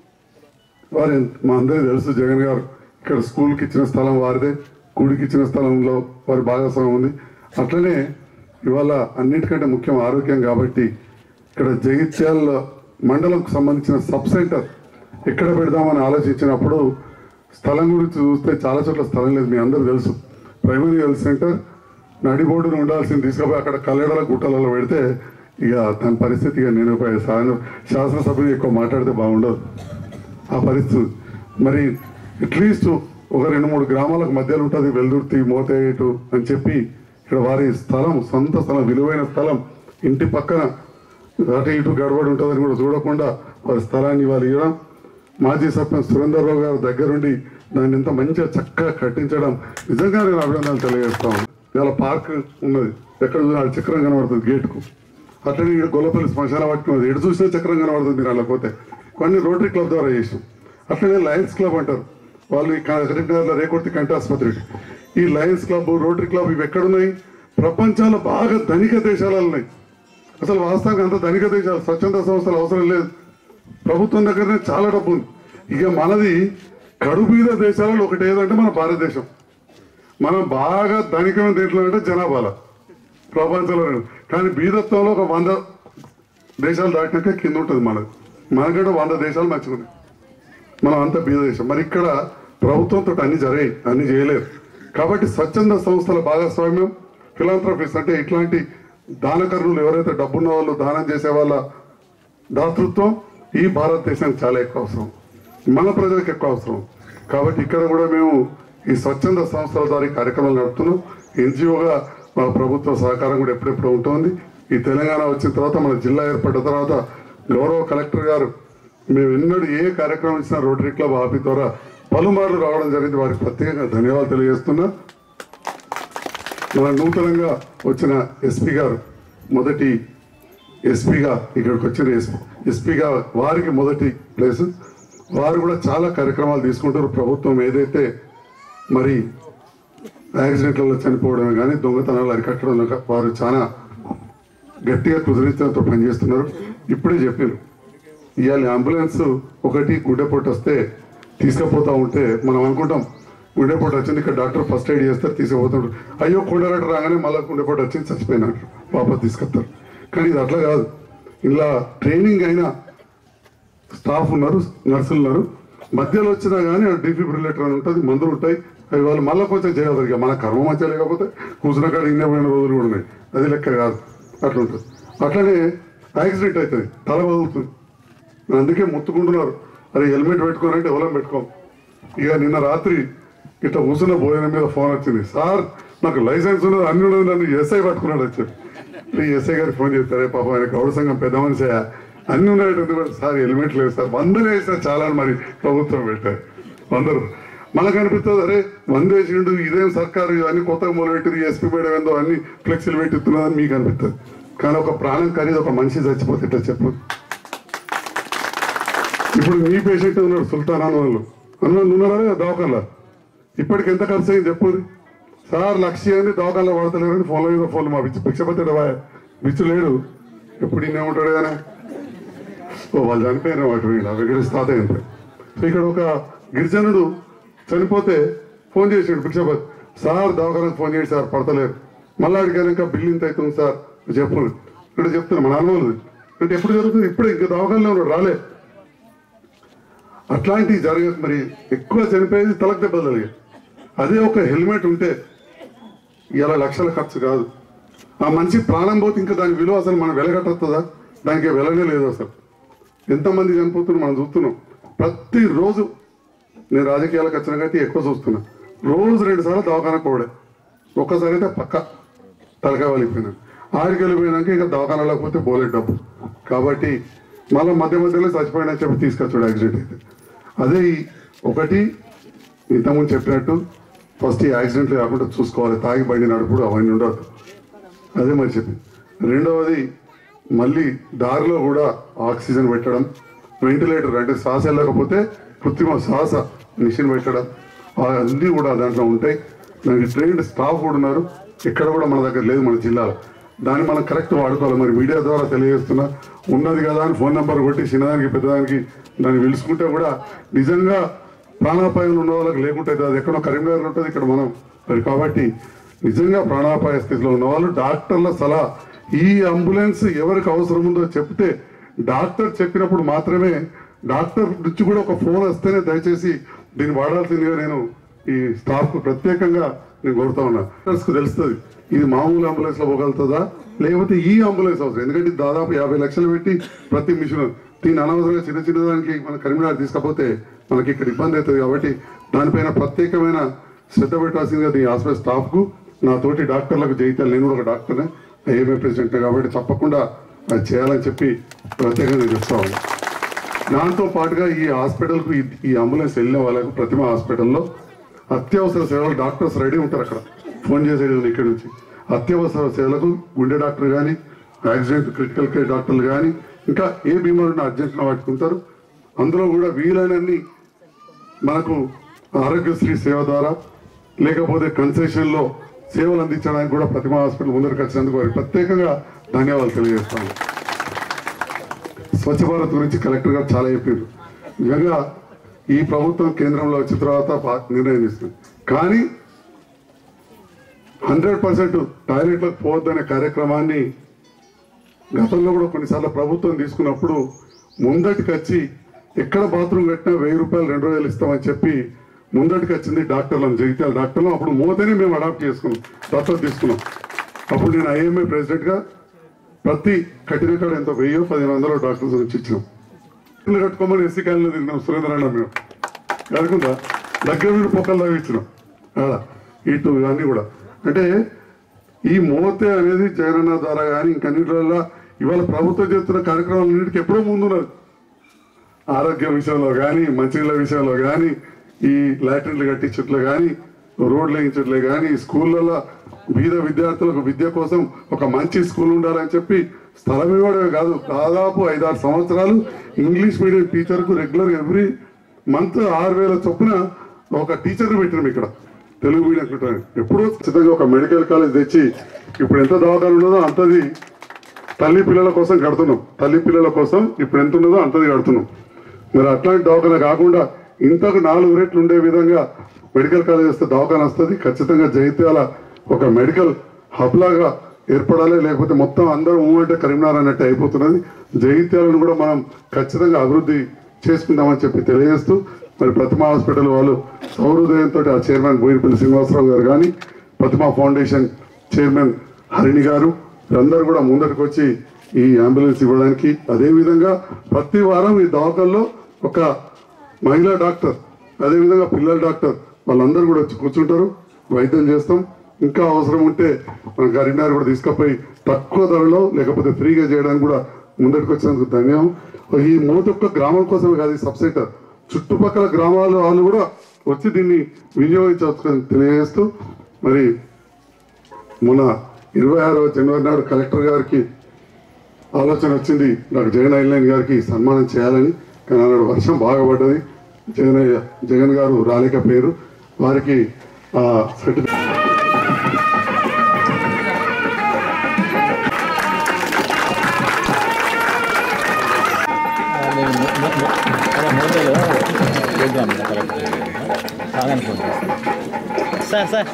వారి మా అందరికీ తెలుసు జగన్ గారు ఇక్కడ స్కూల్కి ఇచ్చిన స్థలం వారిదే గుడికి ఇచ్చిన స్థలంలో వారి భాగస్వామ్యం ఉంది అట్లనే ఇవాళ అన్నిటికంటే ముఖ్యం ఆరోగ్యం కాబట్టి ఇక్కడ జగిత్యాల మండలంకు సంబంధించిన సబ్ సెంటర్ ఎక్కడ పెడదామని ఆలోచించినప్పుడు స్థలం గురించి చూస్తే చాలా చోట్ల స్థలం లేదు మీ అందరూ తెలుసు ప్రైమరీ హెల్త్ సెంటర్ నడిబోర్డును ఉండాల్సింది తీసుకుపోయి అక్కడ కల్లెడల గుట్టలలో పెడితే ఇక దాని పరిస్థితి ఇక నేను ఒక శాసన- శాసనసభ్యులు ఎక్కువ మాట్లాడితే బాగుండదు ఆ పరిస్థితి మరి అట్లీస్ట్ ఒక రెండు మూడు గ్రామాలకు మధ్యలో ఉంటుంది వెల్దుర్తి మోతేటు అని చెప్పి ఇక్కడ వారి స్థలం సొంత స్థలం విలువైన స్థలం ఇంటి పక్కన అటు ఇటు గడబడి ఉంటుందని కూడా చూడకుండా వారి స్థలాన్ని వాళ్ళు ఇవ్వడం మాజీ సర్పంచ్ సురేందర్రావు గారు దగ్గరుండి దాన్ని ఎంత మంచిగా చక్కగా కట్టించడం నిజంగా నేను అభినందనలు తెలియజేస్తాను ఇవాళ పార్క్ ఉన్నది ఎక్కడ చూసినా ఆడ చక్రం కనబడుతుంది గేటుకు అట్లనే ఇక్కడ గొల్లపల్లి శ్మశాన వాటికి ఉన్నది ఎటు చూసినా చక్రం కనబడుతుంది మీరు అలా పోతే కొన్ని రోటరీ క్లబ్ ద్వారా చేసాం అట్లనే లయన్స్ క్లబ్ అంటారు వాళ్ళు ఈ కరీంనగర్లో రేకొర్తి కంటి ఆసుపత్రి ఈ లయన్స్ క్లబ్ రోటరీ క్లబ్ ఇవి ఎక్కడున్నాయి ప్రపంచంలో బాగా ధనిక దేశాలలో ఉన్నాయి అసలు వాస్తవంగా అంత ధనిక దేశాలు స్వచ్ఛంద సంస్థలు అవసరం లేదు ప్రభుత్వం దగ్గరనే చాలా డబ్బు ఉంది ఇక మనది కడుబీద దేశాలలో ఒకటి ఏదంటే మన భారతదేశం మనం బాగా ధనికమైన దేంట్లో అంటే జనాభాలో ప్రపంచంలో కానీ బీదత్వంలో ఒక వంద దేశాలు దాటినాక కింద ఉంటుంది మనది మనకంటే వంద దేశాలు మంచిగా ఉన్నాయి మనం అంత బీద దేశం మరి ఇక్కడ ప్రభుత్వంతో అన్ని జరిగాయి అన్ని చేయలేరు కాబట్టి స్వచ్ఛంద సంస్థల భాగస్వామ్యం ఫిలాంథ్రఫీస్ అంటే ఇట్లాంటి దానకర్ణులు ఎవరైతే డబ్బున్న వాళ్ళు దానం చేసే వాళ్ళ దాతృత్వం ఈ భారతదేశానికి చాలా ఎక్కువ అవసరం మన ప్రజలకు ఎక్కువ అవసరం కాబట్టి ఇక్కడ కూడా మేము ఈ స్వచ్ఛంద సంస్థల ద్వారా ఈ కార్యక్రమాలు నడుపుతున్నాం ఎన్జిఓగా మా ప్రభుత్వ సహకారం కూడా ఎప్పుడెప్పుడు ఉంటుంది ఈ తెలంగాణ వచ్చిన తర్వాత మన జిల్లా ఏర్పడిన తర్వాత గౌరవ కలెక్టర్ గారు మేము ఎన్నడూ ఏ కార్యక్రమం ఇచ్చినా రోటరీ క్లబ్ ఆఫీస్ ద్వారా పలుమార్లు రావడం జరిగింది వారికి ప్రత్యేకంగా ధన్యవాదాలు తెలియజేస్తున్నా మన నూతనంగా వచ్చిన ఎస్పీ గారు మొదటి ఎస్పీగా ఇక్కడికి వచ్చిన ఎస్పీ ఎస్పీగా వారికి మొదటి ప్లేస్ వారు కూడా చాలా కార్యక్రమాలు తీసుకుంటారు ప్రభుత్వం ఏదైతే మరి యాక్సిడెంట్లలో చనిపోవడమే కానీ దొంగతనాలు అరికట్టడంలో కా- వారు చాలా గట్టిగా కుదిరించడంతో పనిచేస్తున్నారు ఇప్పుడే చెప్పారు ఇవాళ అంబులెన్స్ ఒకటి గుండెపోటు వస్తే తీసుకుపోతా ఉంటే మనం అనుకుంటాం గుండెపోటు వచ్చింది ఇక్కడ డాక్టర్ ఫస్ట్ ఎయిడ్ చేస్తారు తీసుకుపోతాడు అయ్యో గుండెలట రాగానే మళ్ళీ గుండెపోటు వచ్చింది చచ్చిపోయినాడు వాపస్ తీసుకొస్తారు కానీ ఇది అట్లా కాదు ఇలా ట్రైనింగ్ అయిన స్టాఫ్ ఉన్నారు నర్సులు ఉన్నారు మధ్యలో వచ్చినా కానీ డిఫిబ్రిలేటర్ అని ఉంటుంది మందులు ఉంటాయి అవి వాళ్ళు మళ్ళీ కొంచెం చేయగలరు ఇక మన కర్మ మంచిగా లేకపోతే కూర్చున్న కాడ ఇన్నే పోయిన రోజులు కూడా ఉన్నాయి అది లెక్క కాదు అట్లా ఉంటుంది అట్లనే యాక్సిడెంట్ అవుతుంది తల వదులుతుంది అందుకే ముత్తుకుంటున్నారు అరే హెల్మెట్ పెట్టుకోనంటే ఎవరం పెట్టుకోం ఇక నిన్న రాత్రి ఇట్లా కూర్చున్న భోజనం మీద ఫోన్ వచ్చింది సార్ నాకు లైసెన్స్ ఉన్నది అన్ని ఉన్నది నన్ను ఎస్ఐ పట్టుకున్నాడు అని చెప్పి ఈ ఎస్ఐ గారికి ఫోన్ చేస్తారే పాపం ఆయన గౌడ సంఘం పెద్ద మనిషి అన్ని ఉన్నాయి సార్ హెల్మెట్ లేదు సార్ వందలు వేసినా చాలా అని మరి ప్రభుత్వం పెట్టారు అందరూ మనకు అనిపిస్తుంది అరే వంద వేసిండు ఇదేం సర్కారు ఇవన్నీ కొత్తగా మొదలుపెట్టింది ఎస్పీ మేడం ఏందో అన్ని ఫ్లెక్సీలు పెట్టిస్తున్నదని మీకు అనిపిస్తుంది కానీ ఒక ప్రాణం ఖరీదు ఒక మనిషి చచ్చిపోతే ఇట్లా చెప్పు ఇప్పుడు మీ పేషెంట్ ఉన్నాడు సుల్తాన్ అని వాళ్ళు అన్న ఉన్నారా దవాఖాన్లో ఇప్పటికి ఎంత ఖర్చు అయింది చెప్పు సార్ లక్ష్యాన్ని దవాఖాన్లో పడతలేరని ఫోన్లో మీద ఫోన్లు మా పిచ్చి భిక్షపతి రా బిచ్చు లేడు ఎప్పుడు ఇన్నే ఉంటాడు కానీ ఓ వాళ్ళు చనిపోయిన వాటి వీళ్ళు వెంకటేష్ తాత ఎంత సో ఇక్కడ ఒక గిరిజనుడు చనిపోతే ఫోన్ చేసాడు భిక్షపతి సార్ దవాఖానకు ఫోన్ చేసి సార్ పడతలేరు మళ్ళీ అడిగాక బిల్లు ఇంత అవుతుంది సార్ చెప్పు అంటే చెప్తున్నా మన అనుభవం అంటే ఎప్పుడు జరుగుతుంది ఇప్పుడే ఇంకా దవాఖానలో ఉన్నాడు రాలే అట్లాంటివి జరగదు మరి ఎక్కువ చనిపోయేది తలకు దెబ్బలు తగిలి అదే ఒక హెల్మెట్ ఉంటే ఇలా లక్షల ఖర్చు కాదు ఆ మనిషి ప్రాణం పోతే ఇంకా దాని విలువ అసలు మనం వెలగట్టొస్తుందా దానికి వెలనే లేదు అసలు ఎంతమంది చనిపోతున్నారు మనం చూస్తున్నాం ప్రతిరోజు నేను రాజకీయాలకు వచ్చిన కాబట్టి ఎక్కువ చూస్తున్నా రోజు రెండు సార్లు దవాఖాన పోవడే ఒక్కసారి అయితే పక్క తలకాయ వలిపోయినాను ఆడికి వెళ్ళిపోయినాక ఇక దవాఖానలోకి పోతే పోలేదు డబ్బు కాబట్టి మళ్ళీ మధ్య మధ్యలో చచ్చిపోయినా చెప్పి తీసుకొచ్చాడు యాక్సిడెంట్ అయితే అదే ఈ ఒకటి ఇంతకుముందు చెప్పినట్టు ఫస్ట్ ఈ యాక్సిడెంట్లు కాకుండా చూసుకోవాలి తాగి బండి నడుపుడు అవన్నీ ఉండదు అదే మరి చెప్పి రెండవది మళ్ళీ దారిలో కూడా ఆక్సిజన్ పెట్టడం వెంటిలేటర్ అంటే శ్వాస వెళ్ళకపోతే కృత్రిమ శ్వాస మిషన్ పెట్టడం అన్నీ కూడా దాంట్లో ఉంటాయి దానికి ట్రైన్డ్ స్టాఫ్ కూడా ఉన్నారు ఇక్కడ కూడా మన దగ్గర లేదు మన జిల్లాలో దాన్ని మనం కరెక్ట్ వాడుకోవాలి మరి మీడియా ద్వారా తెలియజేస్తున్నా ఉన్నది కదా అని ఫోన్ నెంబర్ కొట్టి చిన్నదానికి పెద్దదానికి దాన్ని పిలుచుకుంటే కూడా నిజంగా ప్రాణాపాయం ఉన్న వాళ్ళకి లేకుంటే అది ఎక్కడో కరీంనగర్ ఉంటుంది ఇక్కడ మనం మరి కాబట్టి నిజంగా ప్రాణాపాయ స్థితిలో ఉన్న వాళ్ళు డాక్టర్ల సలహా ఈ అంబులెన్స్ ఎవరికి అవసరం ఉందో చెప్తే డాక్టర్ చెప్పినప్పుడు మాత్రమే డాక్టర్ నుంచి కూడా ఒక ఫోన్ వస్తేనే దయచేసి దీన్ని వాడాల్సిందిగా నేను ఈ స్టాఫ్ కు ప్రత్యేకంగా నేను కోరుతా ఉన్నా డాక్టర్స్ కు తెలుస్తుంది ఇది మామూలు అంబులెన్స్ లో పోగలుగుతుందా లేకపోతే ఈ అంబులెన్స్ అవసరం ఎందుకంటే ఇది దాదాపు యాభై లక్షలు పెట్టి ప్రతి మిషన్ దీని అనవసరంగా చిన్న చిన్న దానికి మన కరీంనగర్ తీసుకపోతే మనకి ఇక్కడ ఇబ్బంది అవుతుంది కాబట్టి దానిపైన ప్రత్యేకమైన శ్రద్ధ పెట్టాల్సిందిగా ఈ హాస్పిటల్ స్టాఫ్ కు నా తోటి డాక్టర్లకు జయితాను నేను కూడా ఒక డాక్టర్నే ఐఎంఏ ప్రెసిడెంట్ కాబట్టి తప్పకుండా అది చేయాలని చెప్పి ప్రత్యేకంగా నేను చెప్తా ఉన్నాను దాంతో పాటుగా ఈ హాస్పిటల్కు ఈ- ఈ అంబులెన్స్ వెళ్ళిన వాళ్ళకు ప్రతిమ హాస్పిటల్లో అత్యవసర సేవలు డాక్టర్స్ రెడీ ఉంటారు అక్కడ ఫోన్ చేసేది ఉంది ఇక్కడ నుంచి అత్యవసర సేవలకు గుండె డాక్టర్ కానీ యాక్సిడెంట్ క్రిటికల్ కేర్ డాక్టర్లు కానీ ఇంకా ఏ బీమారు ఉన్న అర్జెంట్గా పట్టుకుంటారు అందులో కూడా వీలైనన్ని మనకు ఆరోగ్యశ్రీ సేవ ద్వారా లేకపోతే కన్సెషన్లో సేవలు అందించడానికి కూడా ప్రతిమ హాస్పిటల్ ముందరికి వచ్చినందుకు వారికి ప్రత్యేకంగా ధన్యవాదాలు తెలియజేస్తాను స్వచ్ఛ భారత్ గురించి కలెక్టర్ గారు చాలా చెప్పారు నిజంగా ఈ ప్రభుత్వం కేంద్రంలో వచ్చిన తర్వాత పా- నిర్ణయం తీసుకుంది కానీ హండ్రెడ్ పర్సెంట్ టాయిలెట్లకు పోవద్దనే కార్యక్రమాన్ని గతంలో కూడా కొన్నిసార్లు ప్రభుత్వం తీసుకున్నప్పుడు ముందటికి వచ్చి ఎక్కడ బాత్రూమ్ కట్టినా వెయ్యి రూపాయలు రెండు వేలు ఇస్తామని చెప్పి ముందటికి వచ్చింది డాక్టర్లను జగిత్యాల డాక్టర్లు అప్పుడు మోతేనే మేము అడాప్ట్ చేసుకున్నాం దత్తత తీసుకున్నాం అప్పుడు నేను ఐఎంఏ ప్రెసిడెంట్గా ప్రతి కఠిన కాడ ఎంత వెయ్యో పదిహేను వందలు డాక్టర్స్ నుంచి ఇచ్చినాం ఇల్లు కట్టుకోమని ఎస్సీ కాలనీలో తిరిగినాం సురేంద్రన్న మేము కనుకుందా దగ్గర నుండి పొక్కలు తాగిచ్చినాం అలా ఇటు ఇవన్నీ కూడా అంటే ఈ మోతే అనేది జగనన్న ద్వారా కానీ ఇంకన్నిటిలో ఇవాళ ప్రభుత్వం చేస్తున్న కార్యక్రమాలన్నింటికి ఎప్పుడో ముందున్నారు ఆరోగ్య విషయంలో కానీ మంచినీళ్ళ విషయంలో కానీ ఈ లాట్రిన్లు కట్టించట్లో కానీ రోడ్లు వేయించట్లే కానీ స్కూళ్ళల్లో బీద విద్యార్థులకు విద్య కోసం ఒక మంచి స్కూల్ ఉండాలని చెప్పి స్థలం ఇవ్వడమే కాదు దాదాపు ఐదారు సంవత్సరాలు ఇంగ్లీష్ మీడియం టీచర్కు రెగ్యులర్ ఎవ్రీ మంత్ ఆరు వేల చొప్పున ఒక టీచర్ని పెట్టినాం ఇక్కడ తెలుగు మీడియం పెట్టాను ఎప్పుడో ఖచ్చితంగా ఒక మెడికల్ కాలేజ్ తెచ్చి ఇప్పుడు ఎంత దవాఖాన ఉన్నదో అంతది తల్లి పిల్లల కోసం కడుతున్నాం తల్లి పిల్లల కోసం ఇప్పుడు ఎంత ఉన్నదో అంతది కడుతున్నాం మరి అట్లాంటి దవాఖాన కాకుండా ఇంతకు నాలుగు రేట్లు ఉండే విధంగా మెడికల్ కాలేజ్ వస్తే దవాఖాన వస్తుంది ఖచ్చితంగా జైత్యాల ఒక మెడికల్ హబ్ లాగా ఏర్పడాలి లేకపోతే మొత్తం అందరూ ఊ అంటే కరీంనగర్ అన్నట్టు అయిపోతున్నది జైత్యాలను కూడా మనం ఖచ్చితంగా అభివృద్ధి చేసుకుందామని చెప్పి తెలియజేస్తూ మరి ప్రతిమ హాస్పిటల్ వాళ్ళు సౌహృదయంతో ఆ చైర్మన్ బోయినపల్లి శ్రీనివాసరావు గారు కానీ ప్రతిమ ఫౌండేషన్ చైర్మన్ హరిణి గారు వీరందరూ కూడా ముందరికి వచ్చి ఈ అంబులెన్స్ ఇవ్వడానికి అదేవిధంగా ప్రతి వారం ఈ దవాఖాల్లో ఒక మహిళా డాక్టర్ అదేవిధంగా పిల్లల డాక్టర్ వాళ్ళందరూ కూడా వచ్చి కూర్చుంటారు వైద్యం చేస్తాం ఇంకా అవసరం ఉంటే మన కరీంనగర్ కూడా తీసుకుపోయి తక్కువ ధరలో లేకపోతే ఫ్రీగా చేయడానికి కూడా ముందరికి వచ్చినందుకు ధన్యం ఈ మూతొక్క గ్రామం కోసమే కాదు ఈ సబ్ సెంటర్ చుట్టుపక్కల గ్రామాల వాళ్ళు కూడా వచ్చి దీన్ని వినియోగించవచ్చు అని తెలియజేస్తూ మరి మొన్న ఇరవై ఆరవ జనవరి నాడు కలెక్టర్ గారికి ఆలోచన వచ్చింది నాకు జగన్ ఐలైన్ గారికి సన్మానం చేయాలని కానీ ఆనాడు వర్షం బాగా పడ్డది జగన్ జగన్ గారు రాలేకపోయారు వారికి ఆ సర్టిఫికేట్ సార్ సార్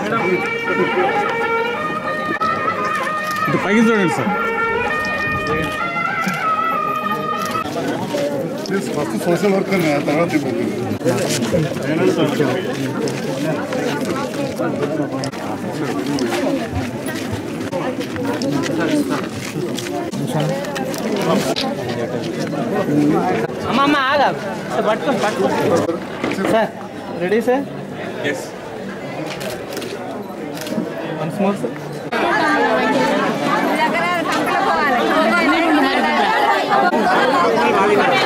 ఇటు పైకి చూడండి సార్ ఫస్ట్ సోషల్ వర్కర్ తర్వాత అమ్మమ్మ ఆగా పట్టుకోండి పట్టుకోండి sir ready sir yes once more sir పోవాలి